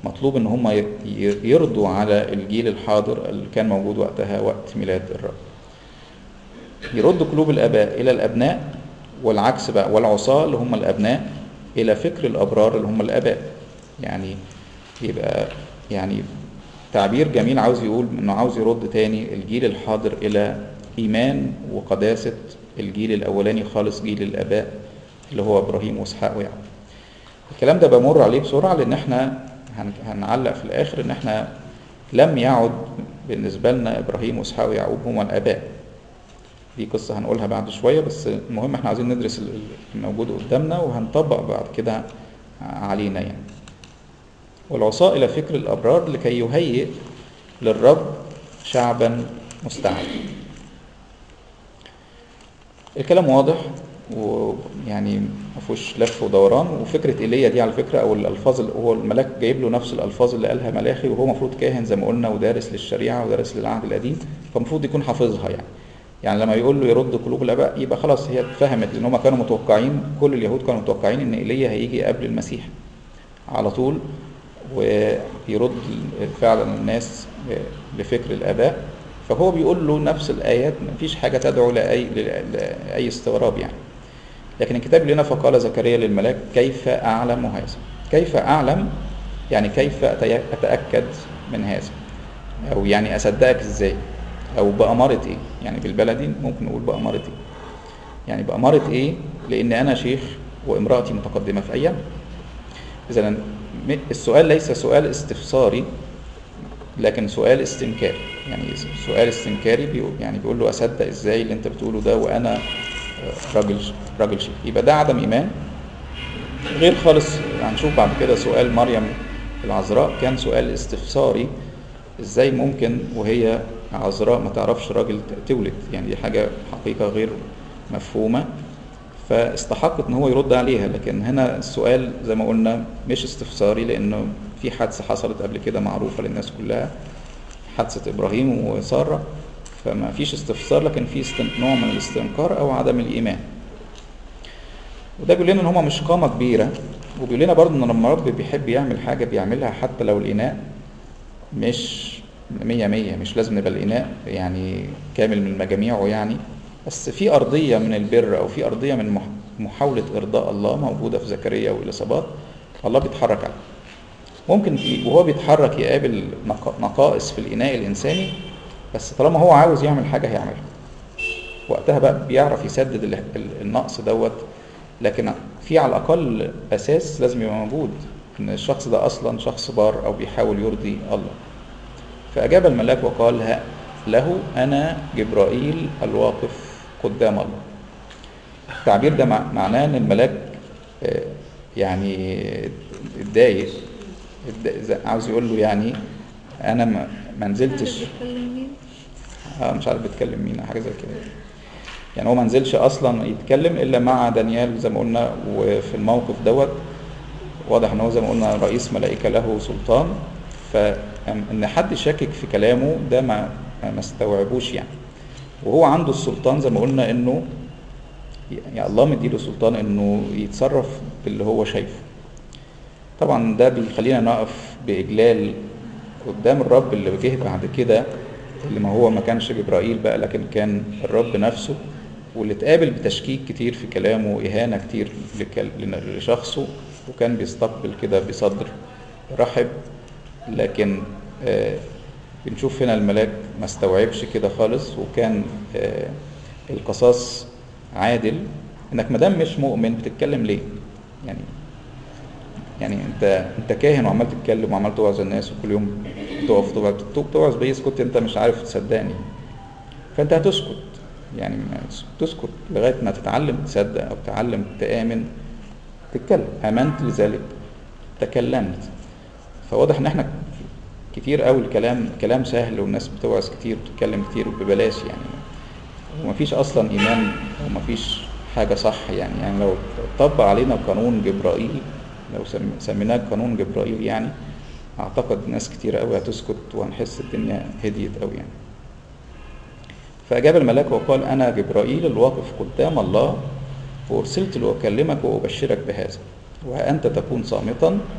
مطلوب ان هم ي- يرضوا على الجيل الحاضر اللي كان موجود وقتها وقت ميلاد الرب يرد قلوب الاباء الى الابناء والعكس بقى والعصاة اللي هم الابناء الى فكر الابرار اللي هم الاباء يعني يبقى يعني تعبير جميل عاوز يقول انه عاوز يرد تاني الجيل الحاضر الى ايمان وقداسة الجيل الاولاني خالص جيل الاباء اللي هو ابراهيم واسحاق ويعقوب الكلام ده بمر عليه بسرعة لان احنا هن- هنعلق في الاخر ان احنا لم يعد بالنسبة لنا ابراهيم واسحاق ويعقوب هما الاباء دي قصة هنقولها بعد شوية بس المهم احنا عايزين ندرس ال- الموجود قدامنا وهنطبق بعد كده علينا يعني والعصاة إلى فكر الأبرار لكي يهيئ للرب شعبا مستعد الكلام واضح ويعني ما فيهوش لف ودوران وفكره ايليا دي على فكره او الالفاظ اللي هو الملاك جايب له نفس الالفاظ اللي قالها ملاخي وهو المفروض كاهن زي ما قلنا ودارس للشريعه ودارس للعهد القديم فالمفروض يكون حافظها يعني يعني لما يقول له يرد قلوب الاباء يبقى خلاص هي اتفهمت لان هم كانوا متوقعين كل اليهود كانوا متوقعين ان ايليا هيجي قبل المسيح على طول ويرد فعلا الناس لفكر الاباء فهو بيقول له نفس الايات مفيش حاجه تدعو لاي لاي استغراب يعني لكن الكتاب بيقول لنا فقال زكريا للملاك كيف اعلم هذا كيف اعلم يعني كيف اتاكد من هذا او يعني اصدقك ازاي او باماره ايه يعني بالبلدي ممكن نقول باماره ايه يعني باماره ايه لان انا شيخ وامراتي متقدمه في ايام اذا السؤال ليس سؤال استفساري لكن سؤال استنكاري يعني سؤال استنكاري بيقول يعني بيقول له اصدق ازاي اللي انت بتقوله ده وانا راجل راجل شيخ يبقى ده عدم ايمان غير خالص هنشوف بعد كده سؤال مريم العذراء كان سؤال استفساري ازاي ممكن وهي عذراء ما تعرفش راجل تولد يعني دي حاجه حقيقه غير مفهومه فاستحقت ان هو يرد عليها لكن هنا السؤال زي ما قلنا مش استفساري لانه في حادثه حصلت قبل كده معروفه للناس كلها حادثه ابراهيم وساره فما فيش استفسار لكن في نوع من الاستنكار او عدم الايمان وده بيقول لنا ان هما مش قامه كبيره وبيقول لنا برضه ان لما رب بيحب يعمل حاجه بيعملها حتى لو الاناء مش مية مية مش لازم نبقى الإناء يعني كامل من مجاميعه يعني بس في أرضية من البر أو في أرضية من محاولة إرضاء الله موجودة في زكريا والإصابات الله بيتحرك عليه ممكن وهو بيتحرك يقابل نقائص في الإناء الإنساني بس طالما هو عاوز يعمل حاجة هيعملها وقتها بقى بيعرف يسدد النقص دوت لكن في على الأقل أساس لازم يبقى موجود إن الشخص ده أصلا شخص بار أو بيحاول يرضي الله فأجاب الملاك وقال له أنا جبرائيل الواقف قدام الله التعبير ده معناه أن الملاك يعني اتضايق عاوز يقول له يعني أنا ما نزلتش اه مش عارف بيتكلم مين حاجة زي كده يعني هو ما نزلش أصلا يتكلم إلا مع دانيال زي ما قلنا وفي الموقف دوت واضح ان هو زي ما قلنا رئيس ملائكة له سلطان فان حد شاكك في كلامه ده ما ما استوعبوش يعني وهو عنده السلطان زي ما قلنا انه يعني الله مديله سلطان انه يتصرف باللي هو شايفه طبعا ده بيخلينا نقف باجلال قدام الرب اللي جه بعد كده اللي ما هو ما كانش جبرائيل بقى لكن كان الرب نفسه واللي اتقابل بتشكيك كتير في كلامه واهانه كتير لشخصه وكان بيستقبل كده بصدر رحب لكن آه بنشوف هنا الملاك ما استوعبش كده خالص وكان آه القصاص عادل انك مدام مش مؤمن بتتكلم ليه يعني يعني انت انت كاهن وعمال تتكلم وعمال توعظ الناس وكل يوم تقف تقف توعظ بيه اسكت انت مش عارف تصدقني فانت هتسكت يعني تسكت لغايه ما تتعلم تصدق او تتعلم تامن تتكلم امنت لذلك تكلمت فواضح ان احنا كتير قوي الكلام كلام سهل والناس بتوعظ كتير بتتكلم كتير ببلاش يعني ومفيش اصلا ايمان ومفيش حاجة صح يعني يعني لو طبق علينا قانون جبرائيل لو سميناه قانون جبرائيل يعني اعتقد ناس كتير قوي هتسكت وهنحس الدنيا هديت قوي يعني فأجاب الملاك وقال أنا جبرائيل الواقف قدام الله وأرسلت لأكلمك وأبشرك بهذا وأنت تكون صامتا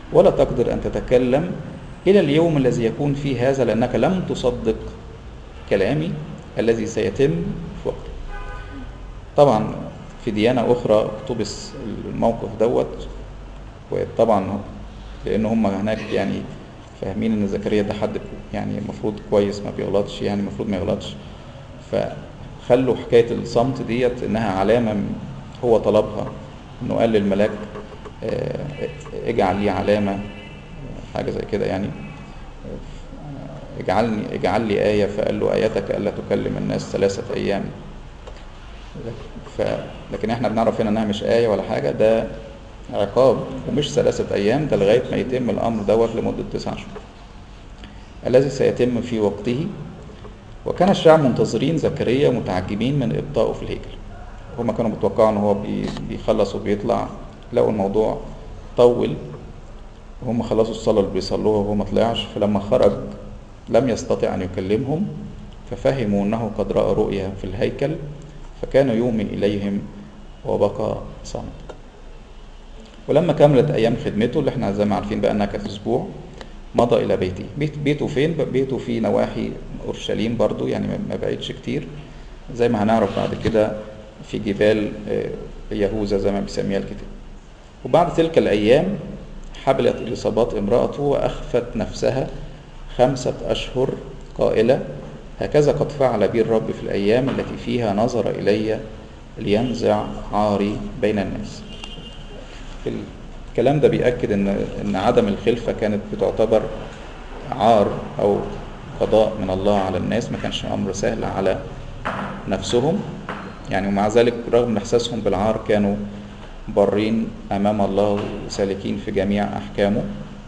ولا تقدر أن تتكلم إلى اليوم الذي يكون فيه هذا لأنك لم تصدق كلامي الذي سيتم في وقته طبعا في ديانة أخرى اقتبس الموقف دوت وطبعا لأن هم هناك يعني فاهمين إن زكريا ده حد يعني المفروض كويس ما بيغلطش يعني المفروض ما يغلطش فخلوا حكاية الصمت ديت إنها علامة هو طلبها إنه قال للملاك آه، اجعل لي علامة حاجة زي كده يعني اجعلني اجعل لي آية فقال له آيتك ألا تكلم الناس ثلاثة أيام ف... لكن احنا بنعرف هنا انها مش آية ولا حاجة ده عقاب ومش ثلاثة أيام ده لغاية ما يتم الأمر دوت لمدة تسعة شهور الذي سيتم في وقته وكان الشعب منتظرين زكريا متعجبين من إبطائه في الهيكل هما كانوا متوقعوا ان هو بي- بيخلص وبيطلع لقوا الموضوع طول وهم خلصوا الصلاة اللي بيصلوها وهو ما طلعش فلما خرج لم يستطع أن يكلمهم ففهموا أنه قد رأى رؤيا في الهيكل فكان يومي إليهم وبقى صامت ولما كملت أيام خدمته اللي احنا زي ما عارفين بقى أنها كانت أسبوع مضى إلى بيته بيت بيته فين؟ بيته في نواحي أورشليم برضو يعني ما- ما بعيدش كتير زي ما هنعرف بعد كده في جبال آه، يهوذا زي ما بيسميها الكتاب وبعد تلك الأيام حبلت إليصابات امرأته وأخفت نفسها خمسة أشهر قائلة هكذا قد فعل بي الرب في الأيام التي فيها نظر إلي لينزع عاري بين الناس الكلام ده بيأكد إن إن عدم الخلفة كانت بتعتبر عار أو قضاء من الله على الناس ما كانش أمر سهل على نفسهم يعني ومع ذلك رغم إحساسهم بالعار كانوا برين أمام الله وسالكين في جميع أحكامه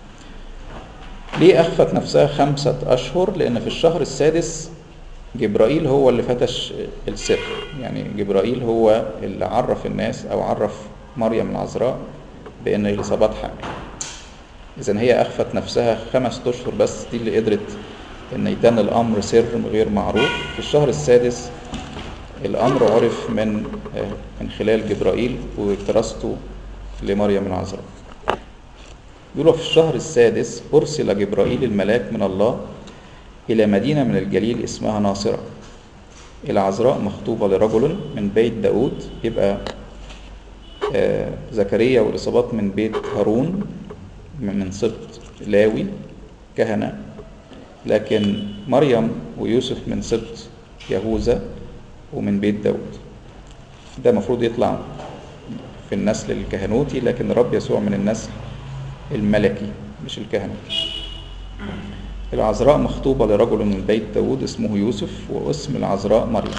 ليه أخفت نفسها خمسة أشهر لأن في الشهر السادس جبرائيل هو اللي فتش السر يعني جبرائيل هو اللي عرف الناس أو عرف مريم العذراء بأن إليصابات حامل إذا هي أخفت نفسها خمس أشهر بس دي اللي قدرت إن يتم الأمر سر غير معروف في الشهر السادس الأمر عرف من آه، من خلال جبرائيل وكراسته لمريم العذراء يقولوا في الشهر السادس أرسل جبرائيل الملاك من الله إلى مدينة من الجليل اسمها ناصرة إلى عذراء مخطوبة لرجل من بيت داود يبقى آه، زكريا والإصابات من بيت هارون من من سبط لاوي كهنة لكن مريم ويوسف من سبط يهوذا ومن بيت داود ده المفروض يطلع في النسل الكهنوتي لكن الرب يسوع من النسل الملكي مش الكهنوتي العذراء مخطوبة لرجل من بيت داود اسمه يوسف واسم العذراء مريم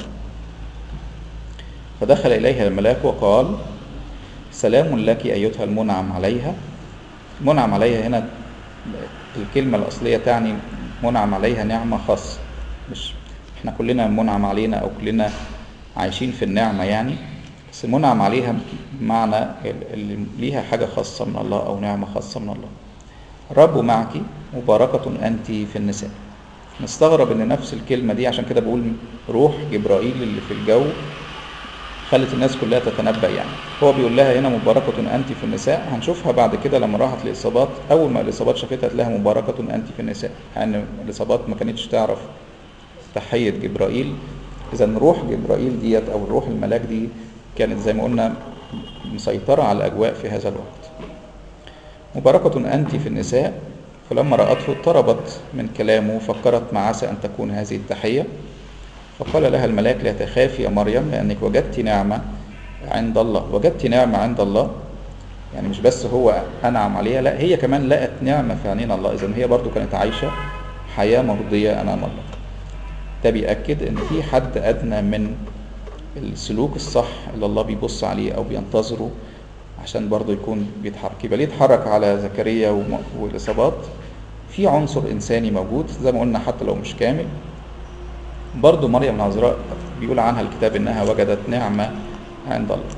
فدخل إليها الملاك وقال سلام لك أيتها المنعم عليها منعم عليها هنا الكلمة الأصلية تعني منعم عليها نعمة خاصة مش احنا كلنا منعم علينا أو كلنا عايشين في النعمة يعني بس المنعم عليها معنى اللي ليها حاجة خاصة من الله أو نعمة خاصة من الله الرب معك مباركة أنت في النساء نستغرب ان نفس الكلمة دي عشان كده بقول روح جبرائيل اللي في الجو خلت الناس كلها تتنبأ يعني هو بيقول لها هنا مباركة أنت في النساء هنشوفها بعد كده لما راحت لإصابات أول ما الإصابات شافتها قالت لها مباركة أنت في النساء يعني الإصابات ما كانتش تعرف تحية جبرائيل إذا روح جبرائيل ديت أو روح الملاك دي كانت زي ما قلنا مسيطرة على الأجواء في هذا الوقت مباركة أنت في النساء فلما رأته اضطربت من كلامه فكرت ما عسى أن تكون هذه التحية فقال لها الملاك لا تخافي يا مريم لأنك وجدت نعمة عند الله وجدت نعمة عند الله يعني مش بس هو أنعم عليها لا هي كمان لقت نعمة في عينين الله إذا هي برضو كانت عايشة حياة مرضية أمام الله ده بيأكد إن في حد أدنى من السلوك الصح اللي الله بيبص عليه أو بينتظره عشان برضه يكون بيتحرك يبقى ليه اتحرك على زكريا وم- والإصابات في عنصر إنساني موجود زي ما قلنا حتى لو مش كامل برضه مريم العذراء بيقول عنها الكتاب إنها وجدت نعمة عند الله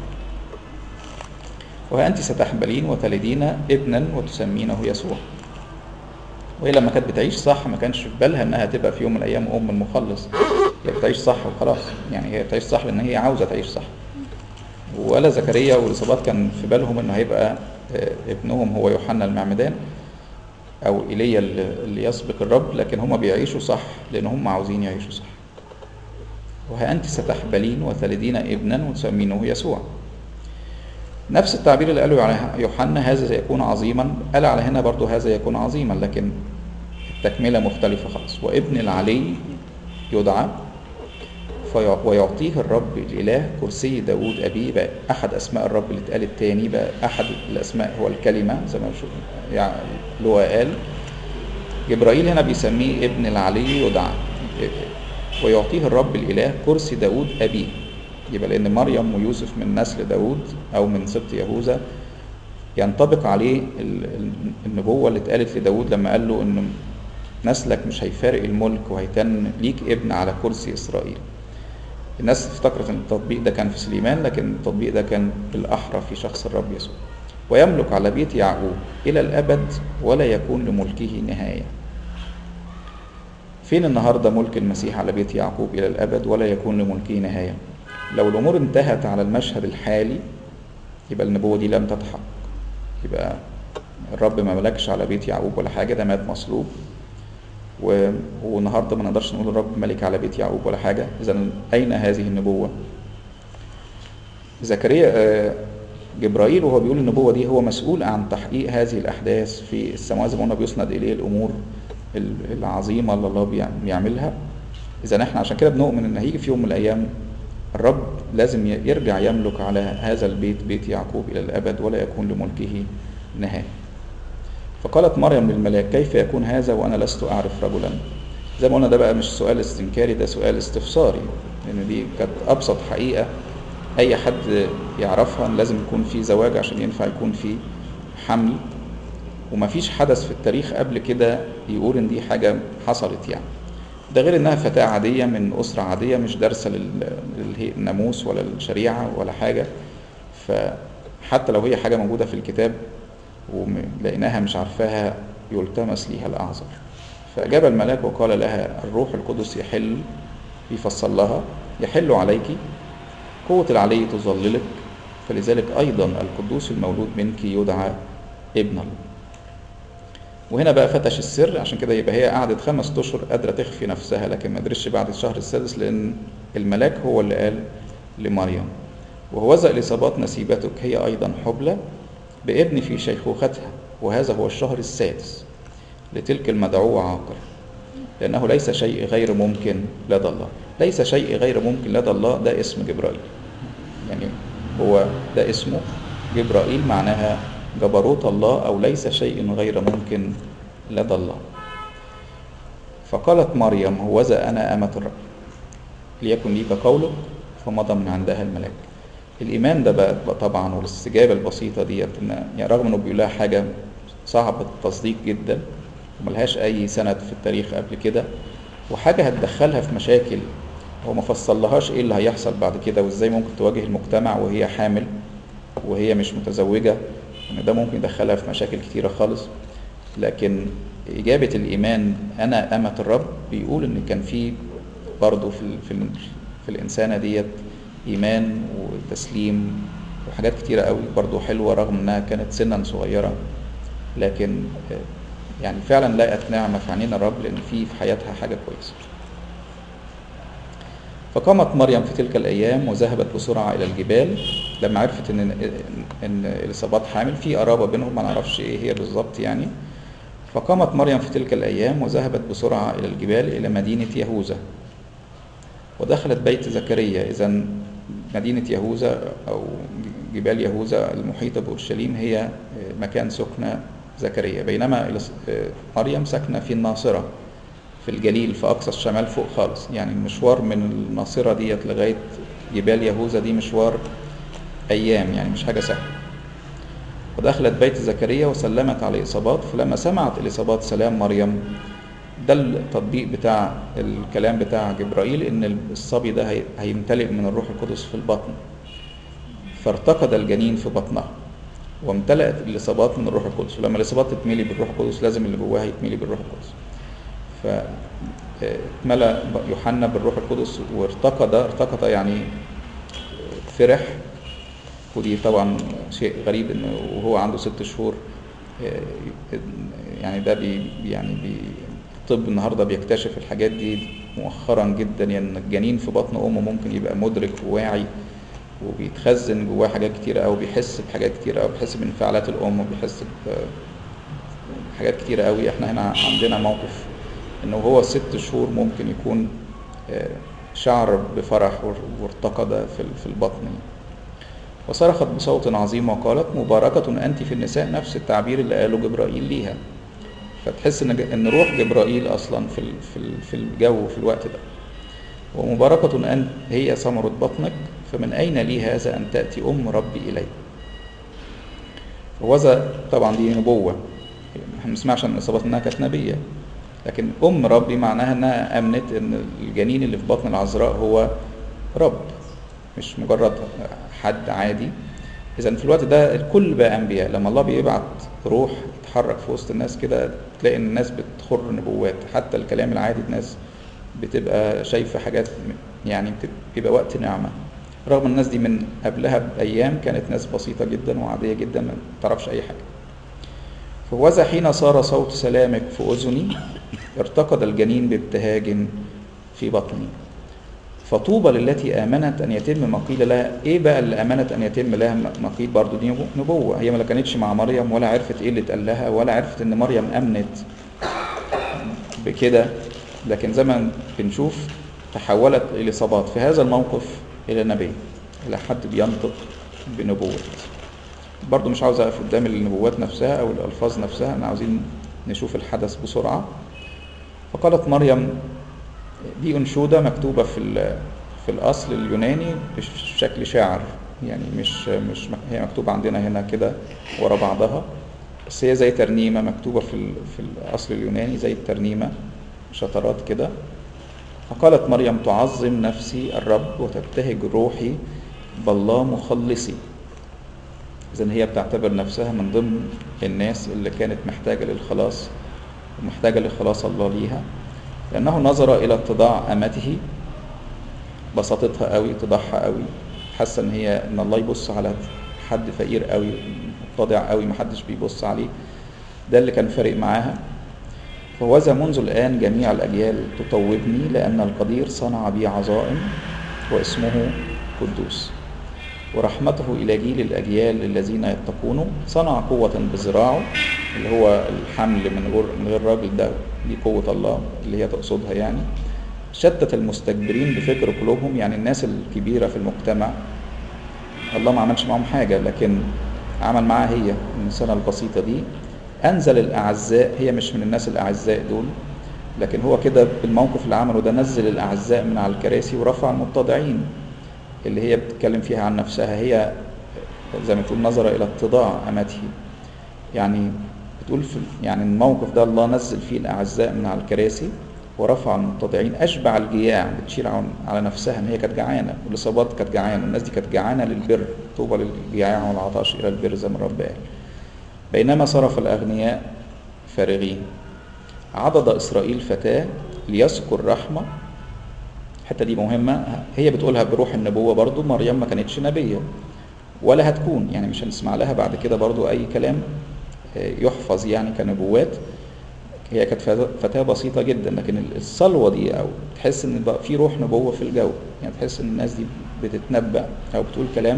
وأنت ستحبلين وتلدين ابنا وتسمينه يسوع وهي لما كانت بتعيش صح ما كانش في بالها انها تبقى في يوم من الايام ام المخلص هي بتعيش صح وخلاص يعني هي بتعيش صح لان هي عاوزه تعيش صح ولا زكريا والإصابات كان في بالهم انه هيبقى آه، ابنهم هو يوحنا المعمدان او ايليا اللي اللي يسبق الرب لكن هم بيعيشوا صح لان هم عاوزين يعيشوا صح وها انت ستحبلين وتلدين ابنا وتسمينه يسوع نفس التعبير اللي قاله على يوحنا هذا سيكون عظيما قال على هنا برضو هذا يكون عظيما لكن التكملة مختلفة خالص وابن العلي يدعى في- ويعطيه الرب الإله كرسي داود أبيه بقى أحد أسماء الرب اللي اتقال التاني بقى أحد الأسماء هو الكلمة زي ما شو يعني لوقا قال جبرائيل هنا بيسميه ابن العلي يدعى ويعطيه الرب الإله كرسي داود أبيه يبقى لأن مريم ويوسف من نسل داود أو من سبط يهوذا ينطبق عليه ال- ال- النبوة اللي اتقالت لداود لما قال له إن نسلك مش هيفارق الملك وهيتن ليك ابن على كرسي إسرائيل الناس افتكرت ان التطبيق ده كان في سليمان لكن التطبيق ده كان بالاحرى في شخص الرب يسوع ويملك على بيت يعقوب الى الابد ولا يكون لملكه نهايه فين النهارده ملك المسيح على بيت يعقوب الى الابد ولا يكون لملكه نهايه لو الامور انتهت على المشهد الحالي يبقى النبوه دي لم تتحقق يبقى الرب ما ملكش على بيت يعقوب ولا حاجه ده مات مصلوب و- والنهارده ما نقدرش نقول الرب ملك على بيت يعقوب ولا حاجه اذا اين هذه النبوه زكريا آه، جبرائيل وهو بيقول النبوه دي هو مسؤول عن تحقيق هذه الاحداث في السماوات زي ما قلنا بيسند اليه الامور ال- العظيمه اللي الله بيع- بيعملها اذا احنا عشان كده بنؤمن ان هيجي في يوم من الايام الرب لازم ي- يرجع يملك على هذا البيت بيت يعقوب الى الابد ولا يكون لملكه نهايه فقالت مريم للملاك كيف يكون هذا وانا لست اعرف رجلا زي ما قلنا ده بقى مش سؤال استنكاري ده سؤال استفساري لان دي كانت ابسط حقيقه اي حد يعرفها إن لازم يكون في زواج عشان ينفع يكون في حمل ومفيش حدث في التاريخ قبل كده يقول ان دي حاجه حصلت يعني ده غير انها فتاه عاديه من اسره عاديه مش دارسه لل- للناموس ولا الشريعه ولا حاجه فحتى لو هي حاجه موجوده في الكتاب ولقيناها مش عارفاها يلتمس ليها الأعذر فأجاب الملاك وقال لها الروح القدس يحل يفصل لها يحل عليك قوة العلي تظللك فلذلك أيضا القدوس المولود منك يدعى ابن الله وهنا بقى فتش السر عشان كده يبقى هي قعدت خمس اشهر قادره تخفي نفسها لكن ما قدرتش بعد الشهر السادس لان الملاك هو اللي قال لمريم وهوذا اليصابات نسيبتك هي ايضا حبلى بابن في شيخوختها وهذا هو الشهر السادس لتلك المدعوة عاقر لأنه ليس شيء غير ممكن لدى الله ليس شيء غير ممكن لدى الله ده اسم جبرائيل يعني هو ده اسمه جبرائيل معناها جبروت الله أو ليس شيء غير ممكن لدى الله فقالت مريم هوذا أنا أمة الرب ليكن ليك قولك فمضى من عندها الملاك الإيمان ده بقى بقى طبعا والاستجابة البسيطة ديت إن يعني رغم إنه بيقول لها حاجة صعبة التصديق جدا وملهاش أي سند في التاريخ قبل كده وحاجة هتدخلها في مشاكل هو ما فصلهاش إيه اللي هيحصل بعد كده وإزاي ممكن تواجه المجتمع وهي حامل وهي مش متزوجة إن ده ممكن يدخلها في مشاكل كتيرة خالص لكن إجابة الإيمان أنا أمة الرب بيقول إن كان في برضه في ال- في, ال- في الإنسانة ديت إيمان وتسليم وحاجات كتيرة قوي برضه حلوة رغم إنها كانت سنا صغيرة لكن آه، يعني فعلا لقت نعمة في عينين الرب لأن في في حياتها حاجة كويسة فقامت مريم في تلك الأيام وذهبت بسرعة إلى الجبال لما عرفت إن إن إليصابات حامل في قرابة بينهم ما نعرفش إيه هي بالظبط يعني فقامت مريم في تلك الأيام وذهبت بسرعة إلى الجبال إلى مدينة يهوذا ودخلت بيت زكريا إذا مدينة يهوذا أو جبال يهوذا المحيطة بأورشليم هي مكان سكن زكريا بينما إليس- مريم ساكنة في الناصرة في الجليل في أقصى الشمال فوق خالص يعني المشوار من الناصرة ديت لغاية جبال يهوذا دي مشوار أيام يعني مش حاجة سهلة ودخلت بيت زكريا وسلمت على إصابات فلما سمعت الإصابات سلام مريم ده التطبيق بتاع الكلام بتاع جبرائيل ان الصبي ده هي- هيمتلئ من الروح القدس في البطن فارتقد الجنين في بطنها وامتلأت الإصابات من الروح القدس ولما الإصابات تتملي بالروح القدس لازم اللي جواها يتملي بالروح القدس فاتملأ يوحنا بالروح القدس وارتقد ارتقد يعني فرح ودي طبعا شيء غريب انه وهو عنده ست شهور آه، يعني ده بي يعني بي الطب النهارده بيكتشف الحاجات دي مؤخرا جدا يعني الجنين في بطن امه ممكن يبقى مدرك وواعي وبيتخزن جواه حاجات كتيرة أوي بيحس بحاجات كتيرة أوي بيحس بانفعالات الأم وبيحس بحاجات كتيرة أوي احنا هنا عندنا موقف إنه هو ست شهور ممكن يكون آه، شعر بفرح وارتقد في في البطن وصرخت بصوت عظيم وقالت مباركة أنت في النساء نفس التعبير اللي قاله جبرائيل ليها فتحس إن إن روح جبرائيل أصلا في ال- في ال- في الجو في الوقت ده ومباركة أن هي ثمرة بطنك فمن أين لي هذا أن تأتي أم ربي إلي وذا طبعا دي نبوة احنا ما بنسمعش عن إصابات إنها كانت نبية لكن أم ربي معناها إنها آمنت إن الجنين اللي في بطن العذراء هو رب مش مجرد حد عادي إذا في الوقت ده الكل بقى أنبياء لما الله بيبعت روح تتحرك في وسط الناس كده تلاقي إن الناس بتخر نبوات حتى الكلام العادي الناس بتبقى شايفة حاجات يعني بيبقى وقت نعمة رغم الناس دي من قبلها بأيام كانت ناس بسيطة جدا وعادية جدا ما تعرفش أي حاجة فوذا حين صار صوت سلامك في أذني ارتقد الجنين بابتهاج في بطني فطوبى للتي آمنت أن يتم ما قيل لها إيه بقى اللي آمنت أن يتم لها ما قيل برضو دي نبوة هي ما كانتش مع مريم ولا عرفت إيه اللي اتقال لها ولا عرفت إن مريم آمنت بكده لكن زي ما بنشوف تحولت اليصابات في هذا الموقف الى نبي الى حد بينطق بنبوة برضو مش عاوز اقف قدام النبوات نفسها او الالفاظ نفسها انا عاوزين نشوف الحدث بسرعة فقالت مريم دي انشودة مكتوبة في في الاصل اليوناني بشكل شاعر يعني مش مش هي مكتوبة عندنا هنا كده ورا بعضها بس هي زي ترنيمة مكتوبة في في الاصل اليوناني زي الترنيمة شطرات كده فقالت مريم تعظم نفسي الرب وتبتهج روحي بالله مخلصي إذن هي بتعتبر نفسها من ضمن الناس اللي كانت محتاجة للخلاص ومحتاجة لخلاص الله ليها لأنه نظر إلى اتضاع أمته بسطتها قوي اتضاعها قوي حاسة إن هي إن الله يبص على حد فقير قوي متضع قوي محدش بيبص عليه ده اللي كان فارق معاها فوذا منذ الآن جميع الأجيال تطوبني لأن القدير صنع بي عظائم واسمه قدوس ورحمته إلى جيل الأجيال الذين يتقونه صنع قوة بذراعه اللي هو الحمل من غير من غير راجل ده دي قوة الله اللي هي تقصدها يعني شتت المستكبرين بفكر قلوبهم يعني الناس الكبيرة في المجتمع الله ما عملش معهم حاجة لكن عمل معاها هي الإنسانة البسيطة دي أنزل الأعزاء هي مش من الناس الأعزاء دول لكن هو كده بالموقف اللي عمله ده نزل الأعزاء من على الكراسي ورفع المتضعين اللي هي بتتكلم فيها عن نفسها هي زي ما تقول نظر إلى اتضاع أمته يعني بتقول في يعني الموقف ده الله نزل فيه الأعزاء من على الكراسي ورفع المتضعين أشبع الجياع بتشير على نفسها إن هي كانت جعانة والإصابات كانت جعانة الناس دي كانت جعانة للبر طوبى للجياع والعطاش إلى البر زي ما الرب قال بينما صرف الأغنياء فارغين عضد إسرائيل فتاة ليذكر رحمة الحتة دي مهمة هي بتقولها بروح النبوة برضو مريم ما كانتش نبية ولا هتكون يعني مش هنسمع لها بعد كده برضو أي كلام يحفظ يعني كنبوات هي كانت فتاة بسيطة جدا لكن الصلوة دي أو تحس إن بقى في روح نبوة في الجو يعني تحس إن الناس دي بتتنبأ أو بتقول كلام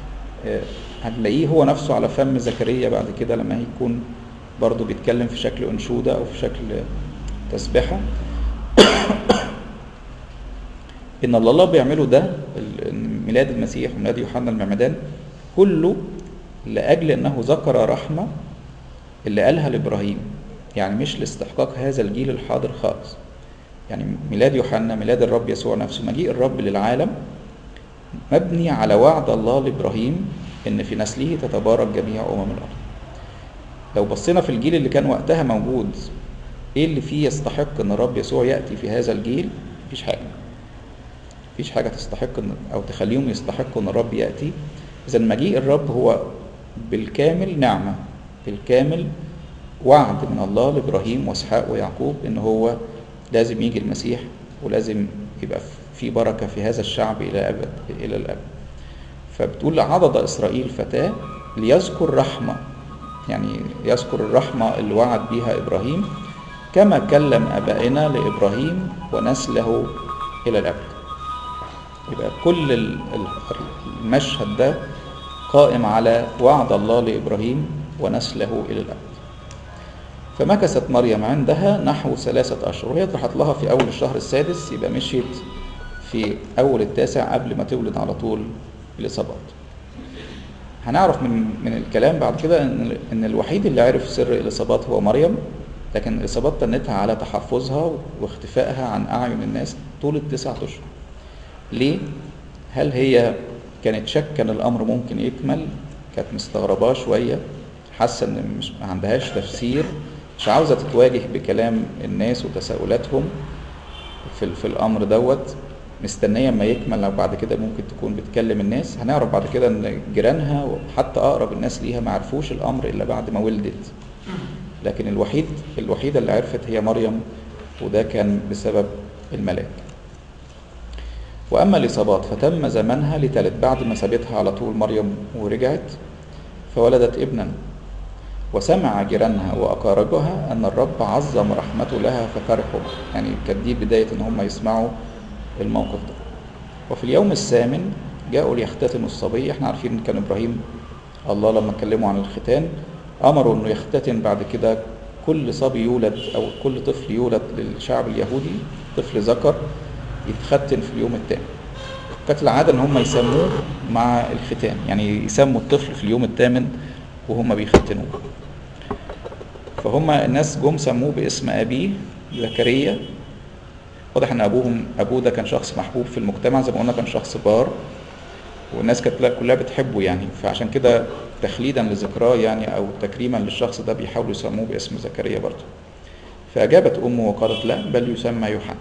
هتلاقيه هو نفسه على فم زكريا بعد كده لما هيكون برضه بيتكلم في شكل أنشودة أو في شكل تسبحة إن الله بيعمله ده ميلاد المسيح وميلاد يوحنا المعمدان كله لأجل أنه ذكر رحمة اللي قالها لإبراهيم يعني مش لاستحقاق هذا الجيل الحاضر خالص يعني ميلاد يوحنا ميلاد الرب يسوع نفسه مجيء الرب للعالم مبني على وعد الله لإبراهيم إن في نسله تتبارك جميع أمم الأرض لو بصينا في الجيل اللي كان وقتها موجود إيه اللي فيه يستحق إن الرب يسوع يأتي في هذا الجيل مفيش حاجة مفيش حاجة تستحق إن أو تخليهم يستحقوا إن الرب يأتي إذا مجيء الرب هو بالكامل نعمة بالكامل وعد من الله لإبراهيم وإسحاق ويعقوب إن هو لازم يجي المسيح ولازم يبقى في بركة في هذا الشعب إلى أبد إلى الأبد فبتقول عضد إسرائيل فتاة ليذكر رحمة يعني يذكر الرحمة اللي وعد بيها إبراهيم كما كلم أبائنا لإبراهيم ونسله إلى الأبد يبقى كل ال- ال- المشهد ده قائم على وعد الله لإبراهيم ونسله إلى الأبد فمكثت مريم عندها نحو ثلاثة أشهر وهي اترحت لها في أول الشهر السادس يبقى مشيت في أول التاسع قبل ما تولد على طول الإصابات هنعرف من من الكلام بعد كده ان ان الوحيد اللي عرف سر الاصابات هو مريم لكن الاصابات تنتها على تحفظها واختفائها عن اعين الناس طول التسعة اشهر ليه هل هي كانت شاكه ان الامر ممكن يكمل كانت مستغرباه شويه حاسه ان مش ما عندهاش تفسير مش عاوزه تتواجه بكلام الناس وتساؤلاتهم في ال- في الامر دوت مستنيه اما يكمل او بعد كده ممكن تكون بتكلم الناس هنعرف بعد كده ان جيرانها وحتى اقرب الناس ليها ما عرفوش الامر الا بعد ما ولدت لكن الوحيد الوحيده اللي عرفت هي مريم وده كان بسبب الملاك واما الاصابات فتم زمنها لتلد بعد ما سابتها على طول مريم ورجعت فولدت ابنا وسمع جيرانها واقاربها ان الرب عظم رحمته لها ففرحوا يعني كانت دي بدايه ان هم يسمعوا الموقف ده وفي اليوم الثامن جاءوا ليختتنوا الصبي احنا عارفين ان كان ابراهيم الله لما اتكلموا عن الختان امروا انه يختتن بعد كده كل صبي يولد او كل طفل يولد للشعب اليهودي طفل ذكر يتختن في اليوم الثامن كانت العاده ان هم يسموه مع الختان يعني يسموا الطفل في اليوم الثامن وهم بيختنوه فهم الناس جم سموه باسم ابيه زكريا واضح ان ابوهم ابوه ده كان شخص محبوب في المجتمع زي ما قلنا كان شخص بار والناس كانت كلها بتحبه يعني فعشان كده تخليدا لذكراه يعني او تكريما للشخص ده بيحاولوا يسموه باسم زكريا برضه فاجابت امه وقالت لا بل يسمى يوحنا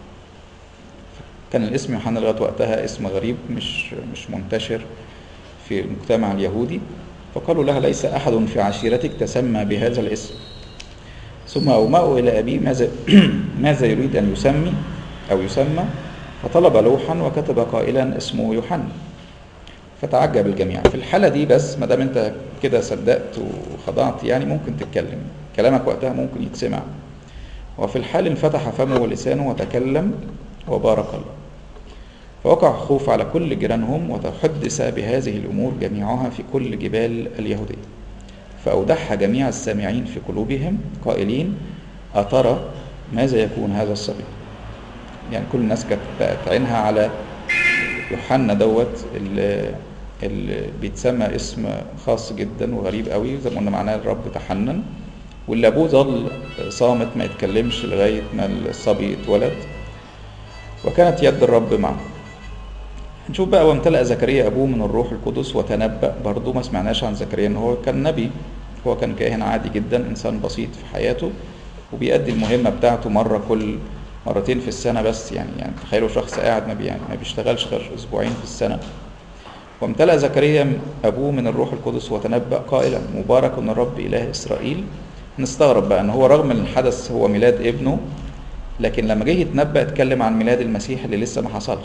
كان الاسم يوحنا لغايه وقتها اسم غريب مش مش منتشر في المجتمع اليهودي فقالوا لها ليس احد في عشيرتك تسمى بهذا الاسم ثم أومأوا إلى أبيه ماذا ماذا يريد أن يسمي أو يسمى فطلب لوحا وكتب قائلا اسمه يوحنا فتعجب الجميع في الحالة دي بس ما دام أنت كده صدقت وخضعت يعني ممكن تتكلم كلامك وقتها ممكن يتسمع وفي الحال انفتح فمه ولسانه وتكلم وبارك الله فوقع خوف على كل جيرانهم وتحدث بهذه الأمور جميعها في كل جبال اليهودية فأودعها جميع السامعين في قلوبهم قائلين أترى ماذا يكون هذا الصبي يعني كل الناس كانت بقت عينها على يوحنا دوت اللي, اللي بيتسمى اسم خاص جدا وغريب قوي زي ما قلنا معناه الرب تحنن واللي ابوه ظل صامت ما يتكلمش لغايه ما الصبي اتولد وكانت يد الرب معه نشوف بقى وامتلأ زكريا أبوه من الروح القدس وتنبأ برضه ما سمعناش عن زكريا إن هو كان نبي هو كان كاهن عادي جدا إنسان بسيط في حياته وبيأدي المهمة بتاعته مرة كل مرتين في السنة بس يعني يعني تخيلوا شخص قاعد ما, بي يعني ما بيشتغلش غير أسبوعين في السنة وامتلأ زكريا أبوه من الروح القدس وتنبأ قائلا مبارك الرب إله إسرائيل نستغرب بقى إن هو رغم إن الحدث هو ميلاد ابنه لكن لما جه يتنبأ اتكلم عن ميلاد المسيح اللي لسه ما حصلش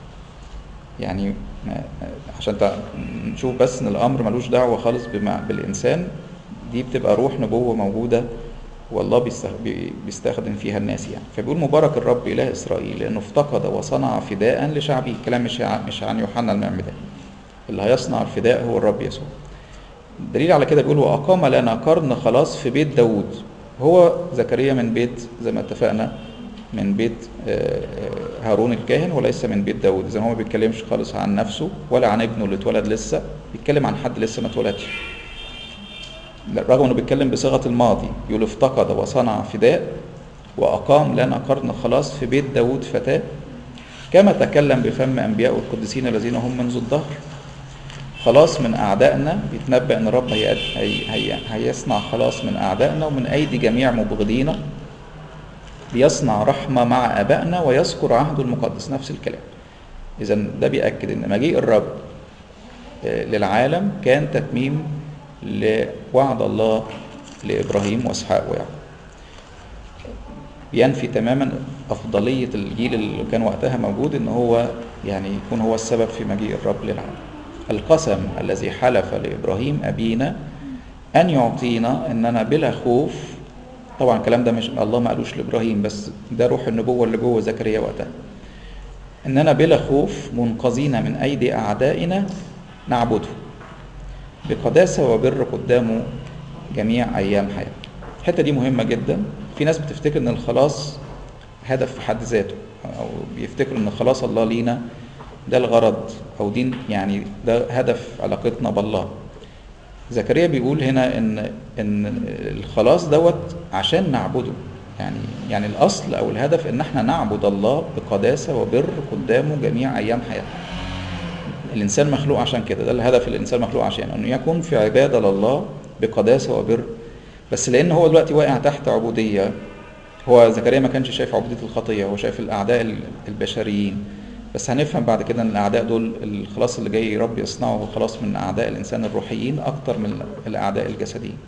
يعني عشان نشوف بس ان الامر ملوش دعوه خالص بما بالانسان دي بتبقى روح نبوه موجوده والله بيستخدم فيها الناس يعني فبيقول مبارك الرب اله اسرائيل لانه افتقد وصنع فداء لشعبه الكلام مش مش عن يوحنا المعمدان اللي هيصنع الفداء هو الرب يسوع الدليل على كده بيقول واقام لنا قرن خلاص في بيت داود هو زكريا من بيت زي ما اتفقنا من بيت هارون الكاهن وليس من بيت داود اذا هو ما بيتكلمش خالص عن نفسه ولا عن ابنه اللي اتولد لسه بيتكلم عن حد لسه ما اتولدش رغم انه بيتكلم بصيغه الماضي يقول افتقد وصنع فداء واقام لنا قرن خلاص في بيت داود فتاه كما تكلم بفم انبياء القديسين الذين هم منذ الدهر خلاص من اعدائنا بيتنبأ ان الرب هي هي هي هيصنع خلاص من اعدائنا ومن ايدي جميع مبغضينا بيصنع رحمة مع آبائنا ويذكر عهده المقدس نفس الكلام إذا ده بيأكد إن مجيء الرب للعالم كان تتميم لوعد الله لإبراهيم وإسحاق ويعقوب ينفي تماما أفضلية الجيل اللي كان وقتها موجود إن هو يعني يكون هو السبب في مجيء الرب للعالم القسم الذي حلف لإبراهيم أبينا أن يعطينا أننا بلا خوف طبعا الكلام ده مش الله ما قالوش لإبراهيم بس ده روح النبوة اللي جوه زكريا وقتها أننا بلا خوف منقذين من أيدي أعدائنا نعبده بقداسة وبر قدامه جميع أيام حياتنا الحتة دي مهمة جدا في ناس بتفتكر أن الخلاص هدف في حد ذاته أو بيفتكروا أن خلاص الله لينا ده الغرض أو دين يعني ده هدف علاقتنا بالله زكريا بيقول هنا ان ان الخلاص دوت عشان نعبده يعني يعني الاصل او الهدف ان احنا نعبد الله بقداسه وبر قدامه جميع ايام حياتنا الانسان مخلوق عشان كده ده الهدف اللي الانسان مخلوق عشان انه يكون في عباده لله بقداسه وبر بس لان هو دلوقتي واقع تحت عبوديه هو زكريا ما كانش شايف عبوديه الخطيه هو شايف الاعداء البشريين بس هنفهم بعد كده ان الاعداء دول الخلاص اللي جاي رب يصنعه هو خلاص من اعداء الانسان الروحيين اكتر من الاعداء الجسديين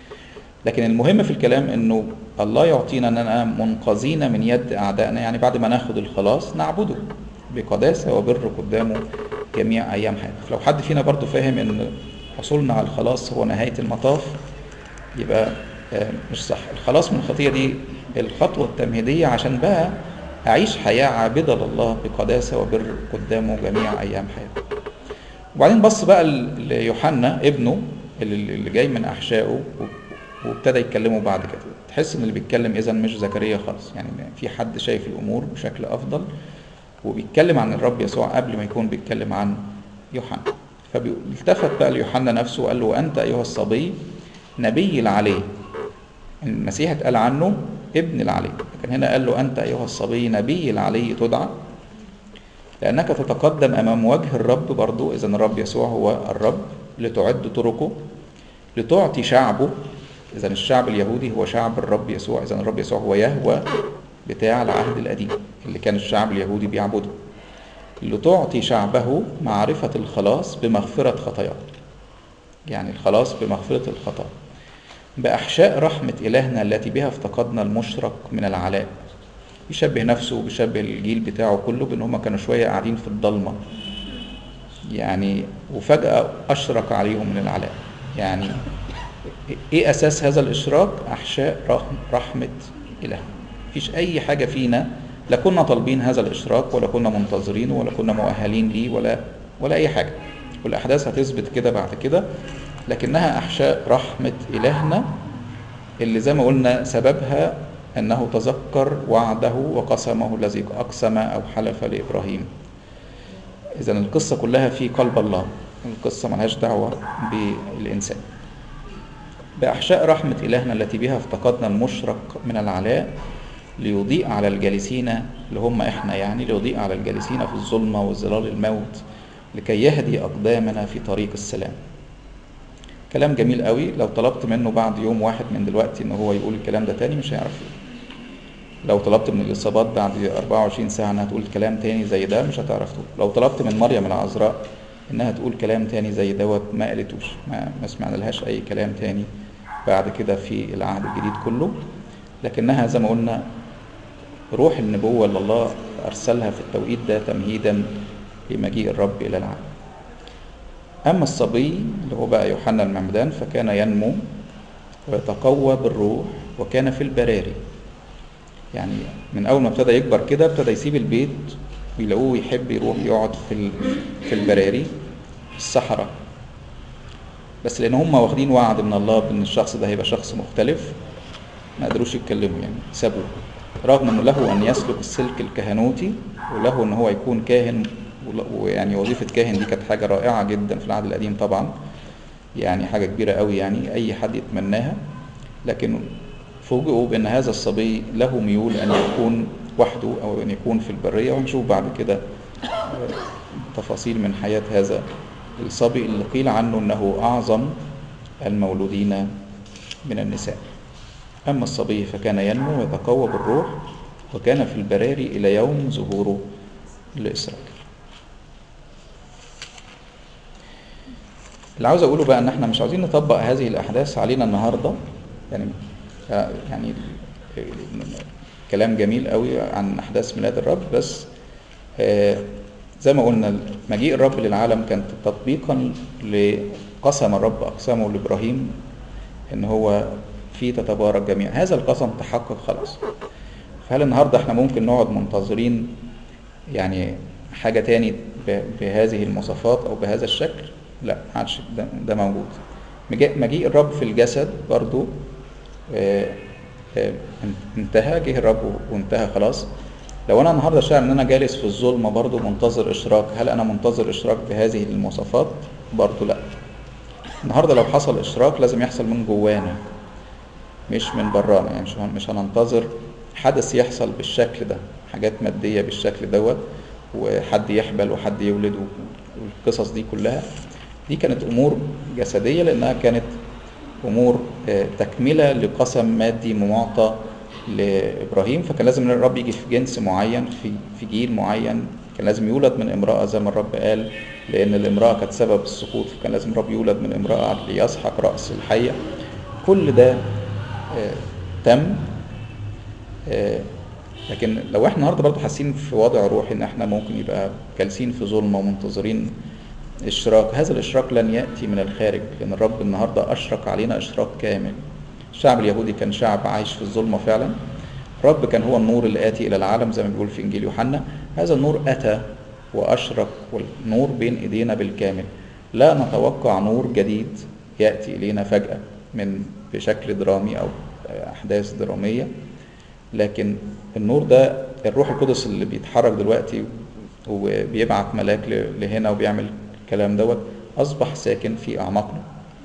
لكن المهم في الكلام انه الله يعطينا اننا منقذين من يد اعدائنا يعني بعد ما ناخد الخلاص نعبده بقداسه وبر قدامه جميع ايام حياتنا لو حد فينا برضو فاهم ان حصولنا على الخلاص هو نهايه المطاف يبقى مش صح الخلاص من الخطيه دي الخطوه التمهيديه عشان بقى أعيش حياة عابدة لله بقداسة وبر قدامه جميع أيام حياتي وبعدين بص بقى ليوحنا ابنه اللي جاي من أحشائه وابتدى يتكلموا بعد كده تحس ان اللي بيتكلم اذا مش زكريا خالص يعني في حد شايف الامور بشكل افضل وبيتكلم عن الرب يسوع قبل ما يكون بيتكلم عن يوحنا فالتفت بقى ليوحنا نفسه وقال له انت ايها الصبي نبي العلي المسيح اتقال عنه ابن العلي لكن هنا قال له أنت أيها الصبي نبي العلي تدعى لأنك تتقدم أمام وجه الرب برضو إذا الرب يسوع هو الرب لتعد طرقه لتعطي شعبه إذا الشعب اليهودي هو شعب الرب يسوع إذا الرب يسوع هو يهوى بتاع العهد القديم اللي كان الشعب اليهودي بيعبده لتعطي شعبه معرفة الخلاص بمغفرة خطاياه يعني الخلاص بمغفرة الخطايا بأحشاء رحمة إلهنا التي بها افتقدنا المشرق من العلاء بيشبه نفسه وبيشبه الجيل بتاعه كله بأن هم كانوا شوية قاعدين في الضلمة يعني وفجأة أشرق عليهم من العلاء يعني إيه أساس هذا الإشراق أحشاء رحمة إلهنا مفيش أي حاجة فينا لا كنا طالبين هذا الإشراق ولا كنا منتظرينه ولا كنا مؤهلين ليه ولا ولا أي حاجة والأحداث هتثبت كده بعد كده لكنها أحشاء رحمة إلهنا اللي زي ما قلنا سببها أنه تذكر وعده وقسمه الذي أقسم أو حلف لإبراهيم إذا القصة كلها في قلب الله القصة ملهاش دعوة بالإنسان بأحشاء رحمة إلهنا التي بها افتقدنا المشرق من العلاء ليضيء على الجالسين اللي هم إحنا يعني ليضيء على الجالسين في الظلمة وظلال الموت لكي يهدي أقدامنا في طريق السلام كلام جميل قوي لو طلبت منه بعد يوم واحد من دلوقتي ان هو يقول الكلام ده تاني مش هيعرف لو طلبت من الاصابات بعد 24 ساعه انها تقول كلام تاني زي ده مش هتعرف تقول لو طلبت من مريم العذراء انها تقول كلام تاني زي دوت ما قالتوش ما, ما سمعنا لهاش اي كلام تاني بعد كده في العهد الجديد كله لكنها زي ما قلنا روح النبوه اللي الله ارسلها في التوقيت ده تمهيدا لمجيء الرب الى العالم أما الصبي اللي هو بقى يوحنا المعمدان فكان ينمو ويتقوى بالروح وكان في البراري يعني من أول ما ابتدى يكبر كده ابتدى يسيب البيت ويلاقوه يحب يروح يقعد في في البراري في الصحراء بس لأن هم واخدين وعد من الله بأن الشخص ده هيبقى شخص مختلف ما قدروش يتكلموا يعني سابوه رغم أنه له أن يسلك السلك الكهنوتي وله أن هو يكون كاهن ويعني وظيفة كاهن دي كانت حاجة رائعة جدا في العهد القديم طبعا يعني حاجة كبيرة قوي يعني أي حد يتمناها لكن فوجئوا بأن هذا الصبي له ميول أن يكون وحده أو أن يكون في البرية وهنشوف بعد كده تفاصيل من حياة هذا الصبي اللي قيل عنه أنه أعظم المولودين من النساء أما الصبي فكان ينمو ويتقوى بالروح وكان في البراري إلى يوم ظهوره لإسرائيل اللي عاوز اقوله بقى ان احنا مش عاوزين نطبق هذه الاحداث علينا النهارده يعني يعني كلام جميل قوي عن احداث ميلاد الرب بس زي ما قلنا مجيء الرب للعالم كان تطبيقا لقسم الرب أقسامه لإبراهيم إن هو فيه تتبارك جميعا هذا القسم تحقق خلاص فهل النهاردة احنا ممكن نقعد منتظرين يعني حاجة تاني ب- بهذه المواصفات أو بهذا الشكل لا ما عادش ده, ده موجود مجيء مجيء الرب في الجسد برضو آه، آه، انتهى جه الرب وانتهى خلاص لو انا النهارده شاعر ان انا جالس في الظلمه برضو منتظر اشراك هل انا منتظر اشراك بهذه المواصفات برضو لا النهارده لو حصل اشراك لازم يحصل من جوانا مش من برانا يعني مش هن- مش هننتظر حدث يحصل بالشكل ده حاجات ماديه بالشكل دوت وحد يحبل وحد يولد والقصص دي كلها دي كانت امور جسديه لانها كانت امور آه، تكمله لقسم مادي معطى لابراهيم فكان لازم إن الرب يجي في جنس معين في في جيل معين كان لازم يولد من امراه زي ما الرب قال لان الامراه كانت سبب السقوط فكان لازم الرب يولد من امراه ليسحق راس الحيه كل ده آه، تم آه، لكن لو احنا النهارده برضه حاسين في وضع روحي ان احنا ممكن يبقى جالسين في ظلمه ومنتظرين اشراك هذا الاشراك لن ياتي من الخارج لان الرب النهارده اشرق علينا اشراق كامل الشعب اليهودي كان شعب عايش في الظلمه فعلا الرب كان هو النور اللي اتي الى العالم زي ما بيقول في انجيل يوحنا هذا النور اتى واشرق والنور بين ايدينا بالكامل لا نتوقع نور جديد ياتي الينا فجاه من بشكل درامي او احداث دراميه لكن النور ده الروح القدس اللي بيتحرك دلوقتي وبيبعت ملاك ل- لهنا وبيعمل الكلام دوت أصبح ساكن في أعماقنا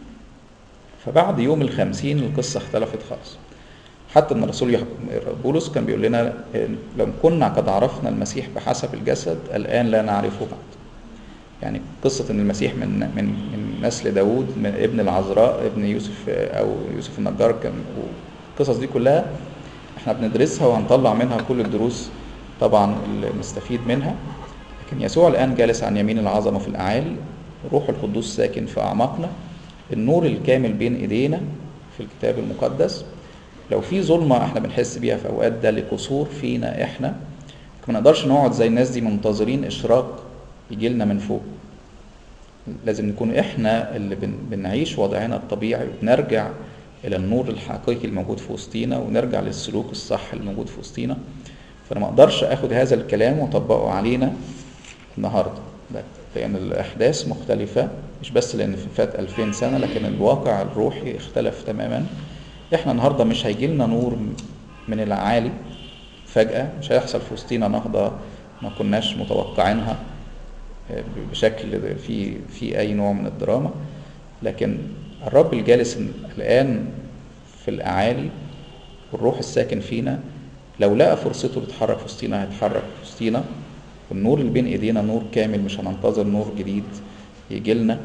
فبعد يوم الخمسين القصة اختلفت خالص حتى ان الرسول يح- بولس كان بيقول لنا إن لو كنا قد عرفنا المسيح بحسب الجسد الآن لا نعرفه بعد يعني قصة ان المسيح من من من نسل داوود من ابن العذراء ابن يوسف او يوسف النجار كان القصص دي كلها احنا بندرسها وهنطلع منها كل الدروس طبعا اللي نستفيد منها لكن يسوع الآن جالس عن يمين العظمة في الأعالي روح القدوس ساكن في أعماقنا النور الكامل بين إيدينا في الكتاب المقدس لو في ظلمة احنا بنحس بيها في أوقات ده لقصور فينا احنا ما نقدرش نقعد زي الناس دي منتظرين إشراق يجي لنا من فوق لازم نكون احنا اللي بن بنعيش وضعنا الطبيعي وبنرجع الى النور الحقيقي الموجود في وسطينا ونرجع للسلوك الصح الموجود في وسطينا فانا ما اقدرش اخد هذا الكلام واطبقه علينا النهارده لا، لان الاحداث مختلفه مش بس لان في فات 2000 سنه لكن الواقع الروحي اختلف تماما احنا النهارده مش هيجي لنا نور من العالي فجاه مش هيحصل في وسطينا نهضه ما كناش متوقعينها بشكل في في اي نوع من الدراما لكن الرب الجالس الان في الاعالي والروح الساكن فينا لو لقى فرصته يتحرك في وسطينا هيتحرك في وسطينا والنور اللي بين ايدينا نور كامل مش هننتظر نور جديد يجي لنا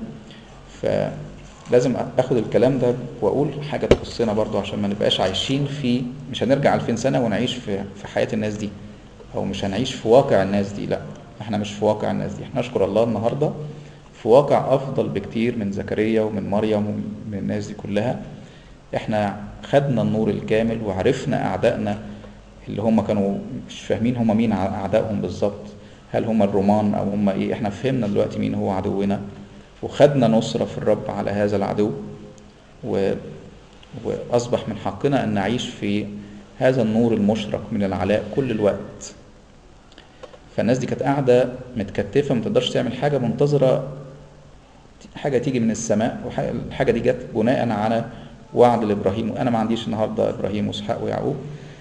فلازم اخد الكلام ده واقول حاجه تخصنا برضو عشان ما نبقاش عايشين في مش هنرجع 2000 سنه ونعيش في في حياه الناس دي او مش هنعيش في واقع الناس دي لا احنا مش في واقع الناس دي احنا نشكر الله النهارده في واقع افضل بكتير من زكريا ومن مريم ومن الناس دي كلها احنا خدنا النور الكامل وعرفنا اعدائنا اللي هم كانوا مش فاهمين هم مين اعدائهم بالظبط هل هم الرومان او هم ايه احنا فهمنا دلوقتي مين هو عدونا وخدنا نصرة في الرب على هذا العدو و... واصبح من حقنا ان نعيش في هذا النور المشرق من العلاء كل الوقت فالناس دي كانت قاعده متكتفه ما تقدرش تعمل حاجه منتظره حاجه تيجي من السماء والحاجه دي جت بناء على وعد لابراهيم وانا ما عنديش النهارده ابراهيم واسحاق ويعقوب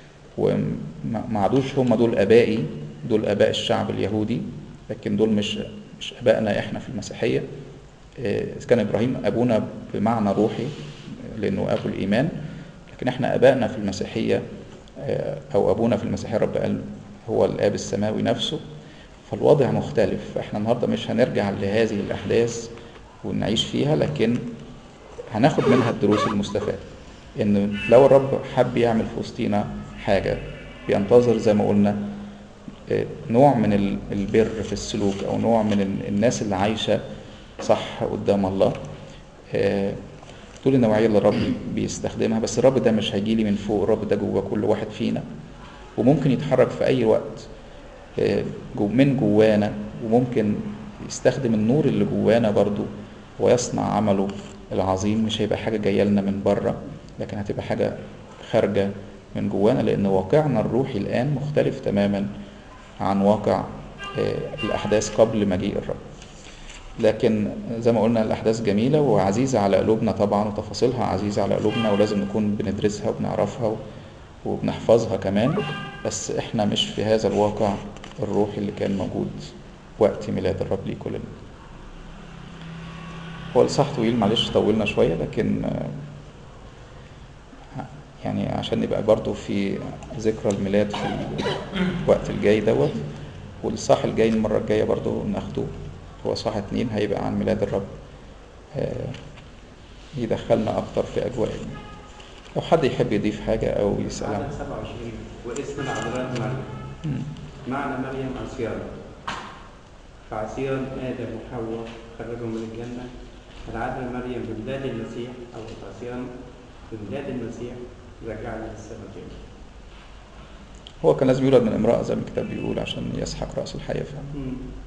وما عادوش هم دول ابائي دول اباء الشعب اليهودي لكن دول مش مش ابائنا احنا في المسيحيه اذا كان ابراهيم ابونا بمعنى روحي لانه ابو الايمان لكن احنا ابائنا في المسيحيه او ابونا في المسيحيه رب قال هو الاب السماوي نفسه فالوضع مختلف فاحنا النهارده مش هنرجع لهذه الاحداث ونعيش فيها لكن هناخد منها الدروس المستفاده ان لو الرب حب يعمل في وسطينا حاجه بينتظر زي ما قلنا نوع من البر في السلوك او نوع من الناس اللي عايشه صح قدام الله دول النوعيه اللي الرب بيستخدمها بس الرب ده مش هيجي لي من فوق الرب ده جوه كل واحد فينا وممكن يتحرك في اي وقت من جوانا وممكن يستخدم النور اللي جوانا برضو ويصنع عمله العظيم مش هيبقى حاجة جاية لنا من بره لكن هتبقى حاجة خارجة من جوانا لأن واقعنا الروحي الآن مختلف تماما عن واقع آه، الأحداث قبل مجيء الرب لكن زي ما قلنا الأحداث جميلة وعزيزة على قلوبنا طبعا وتفاصيلها عزيزة على قلوبنا ولازم نكون بندرسها وبنعرفها وبنحفظها كمان بس احنا مش في هذا الواقع الروحي اللي كان موجود وقت ميلاد الرب ليه كلنا هو الصح طويل معلش طولنا شوية لكن آه، يعني عشان نبقى برضو في ذكرى الميلاد في الوقت الجاي دوت والصح الجاي المرة الجاية برضو ناخده هو صح اتنين هيبقى عن ميلاد الرب آه، يدخلنا أكتر في أجواء لو حد يحب يضيف حاجة أو يسأل عدد عن 27 واسم العذراء مريم مم. معنى مريم عصيان فعصيان آدم وحواء خرجوا من الجنة العذراء مريم بميلاد المسيح أو عصيان بميلاد المسيح رجعنا للسماء تاني هو كان لازم يولد من امرأة زي ما الكتاب بيقول عشان يسحق رأس الحياة فعلا مم.